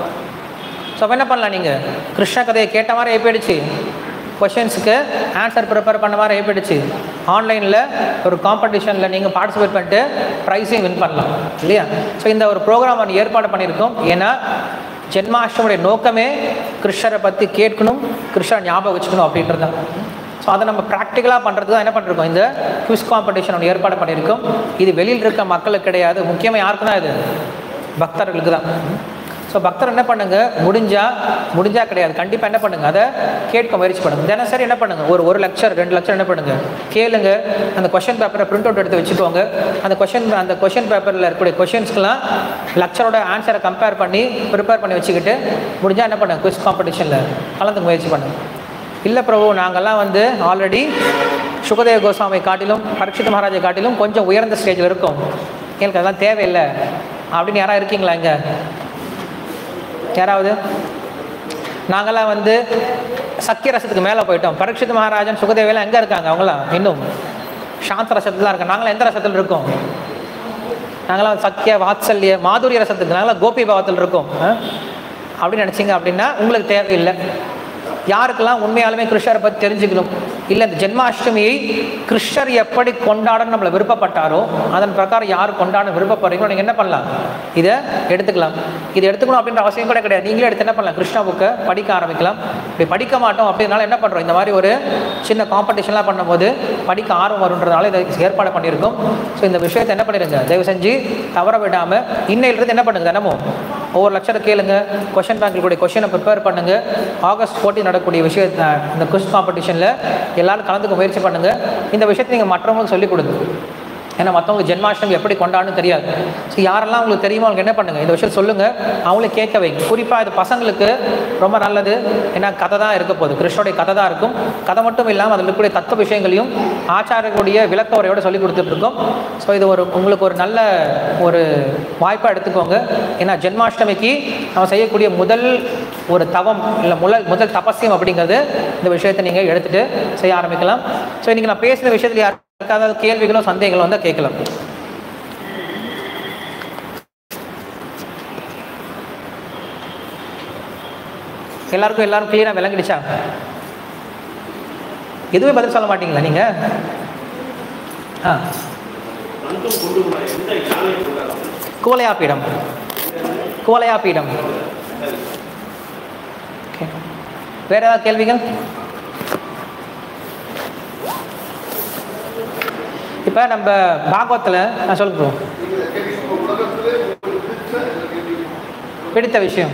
ஸோ அப்போ என்ன பண்ணலாம் நீங்கள் கிருஷ்ண கதையை கேட்ட மாதிரி ஏப்பிடுச்சு கொஷின்ஸுக்கு ஆன்சர் ப்ரிப்பேர் பண்ண மாதிரி ஏப்பிடுச்சு ஆன்லைனில் ஒரு காம்படிஷனில் நீங்கள் பார்ட்டிசிபேட் பண்ணிட்டு ப்ரைஸையும் வின் பண்ணலாம் இல்லையா ஸோ இந்த ஒரு ப்ரோக்ராம் ஒன்று ஏற்பாடு பண்ணியிருக்கோம் ஏன்னா ஜென்மாஷ்டமுடைய நோக்கமே கிருஷ்ணரை பற்றி கேட்கணும் கிருஷ்ணரை ஞாபகம் வச்சுக்கணும் அப்படின்றது தான் ஸோ அதை நம்ம ப்ராக்டிக்கலாக பண்ணுறது தான் என்ன பண்ணிருக்கோம் இந்த குவிஸ் காம்படிஷன் ஒன்று ஏற்பாடு பண்ணியிருக்கோம் இது வெளியில் இருக்க மக்களுக்கு கிடையாது முக்கியமாக யாருக்கு தான் இது பக்தர்களுக்கு தான் ஸோ பக்தர் என்ன பண்ணுங்க முடிஞ்சா முடிஞ்சா கிடையாது கண்டிப்பாக என்ன பண்ணுங்க அதை கேட்க முயற்சி பண்ணுங்க தினசரி என்ன பண்ணுங்க ஒரு ஒரு லெக்சர் ரெண்டு லெக்சர் என்ன பண்ணுங்க கேளுங்க அந்த கொஷின் பேப்பரை பிரிண்ட் அவுட் எடுத்து வச்சுக்கோங்க அந்த கொஷின் அந்த கொஷின் பேப்பரில் இருக்கக்கூடிய கொஷின்ஸ்க்கெலாம் லெக்சரோட ஆன்சரை கம்பேர் பண்ணி ப்ரிப்பேர் பண்ணி வச்சுக்கிட்டு முடிஞ்சா என்ன பண்ணுங்க குவிஸ் காம்படிஷனில் கலந்து முயற்சி பண்ணுங்க இல்லை பிரபு நாங்கள்லாம் வந்து ஆல்ரெடி சுகதேவ கோஸ்வாமி காட்டிலும் பரீட்சித் மகாராஜை காட்டிலும் கொஞ்சம் உயர்ந்த ஸ்டேஜில் இருக்கோம் எங்களுக்கு அதெல்லாம் தேவையில்லை அப்படின்னு யாராவது இருக்கீங்களா இங்கே யாராவது நாங்களாம் வந்து சக்கிய ரசத்துக்கு மேலே போயிட்டோம் பரீட்சித் மகாராஜன் சுகதேவெல்லாம் எங்கே இருக்காங்க அவங்களாம் இன்னும் சாந்த ரசத்தில் தான் இருக்காங்க நாங்களாம் எந்த ரசத்தில் இருக்கோம் நாங்களாம் சக்கிய வாத்சல்ய மாதுரிய ரசத்துக்கு நாங்களாம் கோபி பாவத்தில் இருக்கோம் ஆ? அப்படின்னு நினச்சிங்க அப்படின்னா உங்களுக்கு தேவையில்லை யாருக்கெல்லாம் உண்மையாலுமே கிருஷ்ணரை பற்றி தெரிஞ்சுக்கணும் இல்லை இந்த ஜென்மாஷ்டமியை கிருஷ்ணர் எப்படி கொண்டாடணும் நம்மளை விருப்பப்பட்டாரோ அதன் பிரகாரம் யார் கொண்டாட விருப்பப்படுறீங்களோ நீங்கள் என்ன பண்ணலாம் இதை எடுத்துக்கலாம் இதை எடுத்துக்கணும் அப்படின்ற அவசியம் கூட கிடையாது நீங்களே எடுத்து என்ன பண்ணலாம் கிருஷ்ணா புக்கை படிக்க ஆரம்பிக்கலாம் இப்படி படிக்க மாட்டோம் அப்படின்னால என்ன பண்ணுறோம் இந்த மாதிரி ஒரு சின்ன காம்படிஷன்லாம் பண்ணும்போது படிக்க ஆர்வம் வருன்றதுனால இதை ஏற்பாடு பண்ணியிருக்கோம் ஸோ இந்த விஷயத்தை என்ன பண்ணிடுங்க தயவு செஞ்சு தவற விடாமல் இன்னையிலிருந்து என்ன பண்ணுங்க தினமும் ஒவ்வொரு லட்சத்தை கேளுங்க கொஷின் பேங்க் கூடிய கொஷினை ப்ரிப்பேர் பண்ணுங்க ஆகஸ்ட் போட்டி நடக்கக்கூடிய விஷயத்தை இந்த குவிஸ் காம்படிஷனில் எல்லாரும் கலந்துக்க முயற்சி பண்ணுங்க இந்த விஷயத்தை நீங்கள் மற்றவங்களுக்கு சொல்லிக் கொடுங்க ஏன்னா மற்றவங்களுக்கு ஜென்மாஷ்டமி எப்படி கொண்டாடணும் தெரியாது ஸோ யாரெல்லாம் உங்களுக்கு தெரியுமோ அவங்களுக்கு என்ன பண்ணுங்கள் இந்த விஷயம் சொல்லுங்கள் அவங்களே கேட்க வைங்க குறிப்பாக இது பசங்களுக்கு ரொம்ப நல்லது ஏன்னா கதை தான் இருக்க போகுது கிருஷ்ணனுடைய கதை தான் இருக்கும் கதை மட்டும் இல்லாமல் அதில் இருக்கக்கூடிய தத்துவ விஷயங்களையும் ஆச்சாரக்கூடிய விளக்க உரையோட சொல்லி கொடுத்துட்ருக்கோம் ஸோ இது ஒரு உங்களுக்கு ஒரு நல்ல ஒரு வாய்ப்பாக எடுத்துக்கோங்க ஏன்னா ஜென்மாஷ்டமிக்கு நம்ம செய்யக்கூடிய முதல் ஒரு தவம் இல்லை முதல் முதல் தபஸ்யம் அப்படிங்கிறது இந்த விஷயத்தை நீங்கள் எடுத்துகிட்டு செய்ய ஆரம்பிக்கலாம் ஸோ இன்றைக்கி நான் பேசின விஷயத்தில் யார் ஏதாவது கேள்விகளோ சந்தேகங்களோ வந்தால் கேட்கலாம் எல்லாருக்கும் எல்லாரும் கிளியராக விளங்கிடுச்சா எதுவுமே பதில் சொல்ல மாட்டீங்களா நீங்கள் ஆ கோலையாப்பீடம் கோலையாப்பீடம் ஓகே வேற ஏதாவது கேள்விகள் இப்போ நம்ம பாகவத்தில் நான் சொல்லுங்க பிடித்த விஷயம்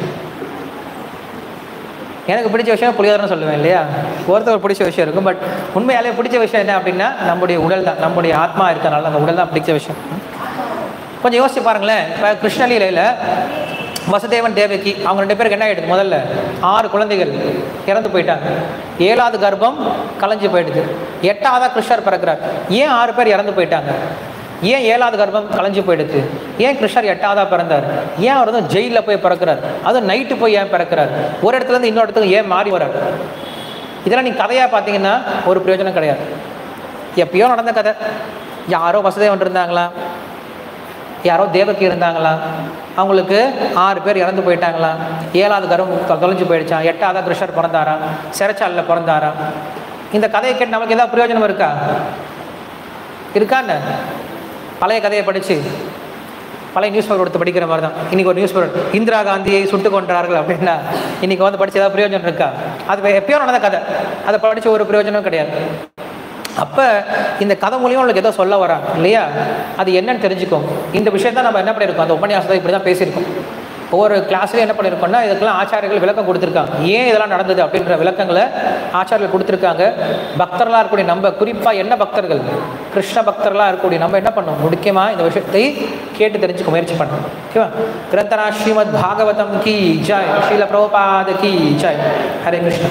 எனக்கு பிடிச்ச விஷயம் புளியோதரைன்னு சொல்லுவேன் இல்லையா ஒருத்தர் பிடிச்ச விஷயம் இருக்கும் பட் உண்மையாலே பிடிச்ச விஷயம் என்ன அப்படின்னா நம்முடைய உடல் தான் நம்முடைய ஆத்மா இருக்கனால அந்த உடல் தான் பிடிச்ச விஷயம் கொஞ்சம் யோசிச்சு பாருங்களேன் இப்போ கிருஷ்ணலீலையில் வசுதேவன் தேவகி அவங்க ரெண்டு பேருக்கு என்ன ஆகிடுது முதல்ல ஆறு குழந்தைகள் இறந்து போயிட்டாங்க ஏழாவது கர்ப்பம் கலைஞ்சு போயிடுது எட்டாவதா கிருஷ்ணர் பிறக்கிறார் ஏன் ஆறு பேர் இறந்து போயிட்டாங்க ஏன் ஏழாவது கர்ப்பம் கலைஞ்சு போயிடுது ஏன் கிருஷ்ணர் எட்டாவதா பிறந்தார் ஏன் அவர் வந்து ஜெயிலில் போய் பிறக்கிறார் அதுவும் நைட்டு போய் ஏன் பிறக்கிறார் ஒரு இடத்துல இருந்து இன்னொரு இடத்துக்கு ஏன் மாறி வர்றார் இதெல்லாம் நீங்கள் கதையாக பார்த்தீங்கன்னா ஒரு பிரயோஜனம் கிடையாது எப்பயோ நடந்த கதை யாரோ வசதேவன் இருந்தாங்களா யாரோ தேவகி இருந்தாங்களா அவங்களுக்கு ஆறு பேர் இறந்து போயிட்டாங்களா ஏழாவது கரும் தொலைஞ்சு போயிடுச்சான் எட்டாவது கிருஷ்ணர் பிறந்தாரா சிறைச்சாலில் பிறந்தாரா இந்த கதையை கேட்டு நமக்கு ஏதாவது பிரயோஜனம் இருக்கா இருக்கான்னு பழைய கதையை படித்து பழைய நியூஸ் பேப்பர் எடுத்து படிக்கிற மாதிரி தான் இன்றைக்கி ஒரு நியூஸ் பேப்பர் இந்திரா காந்தியை சுட்டு கொண்டார்கள் அப்படின்னா இன்றைக்கி வந்து படித்து ஏதாவது பிரயோஜனம் இருக்கா அது எப்பயோ நடந்த கதை அதை படித்து ஒரு பிரயோஜனம் கிடையாது அப்போ இந்த கதை மூலியம் உங்களுக்கு ஏதோ சொல்ல வராங்க இல்லையா அது என்னன்னு தெரிஞ்சுக்கும் இந்த விஷயம் தான் நம்ம என்ன பண்ணியிருக்கோம் அந்த உபன்யாசத்தை இப்படி தான் பேசியிருக்கோம் ஒவ்வொரு கிளாஸ்லையும் என்ன பண்ணியிருக்கோம்னா இதுக்கெல்லாம் ஆச்சாரியர்கள் விளக்கம் கொடுத்துருக்காங்க ஏன் இதெல்லாம் நடந்தது அப்படின்ற விளக்கங்களை ஆச்சாரியர்கள் கொடுத்துருக்காங்க பக்தர்களாக இருக்கக்கூடிய நம்ம குறிப்பாக என்ன பக்தர்கள் கிருஷ்ண பக்தர்களாக இருக்கக்கூடிய நம்ம என்ன பண்ணோம் முக்கியமாக இந்த விஷயத்தை கேட்டு தெரிஞ்சுக்க முயற்சி பண்ணணும் ஓகேவா கிரந்தனா ஸ்ரீமத் பாகவதம் கி ஜாய் ஸ்ரீல பிரபுபாத கி ஜாய் ஹரே கிருஷ்ணா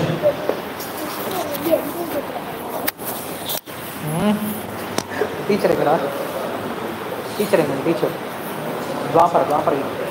ಟೀಚರ್ ಇದ್ದೀರಾ ಟೀಚರ್ ಹೆಂಗೆ ಟೀಚರ್ ದ್ವಾಪರ ದ್ವಾಪರ ಇದೆ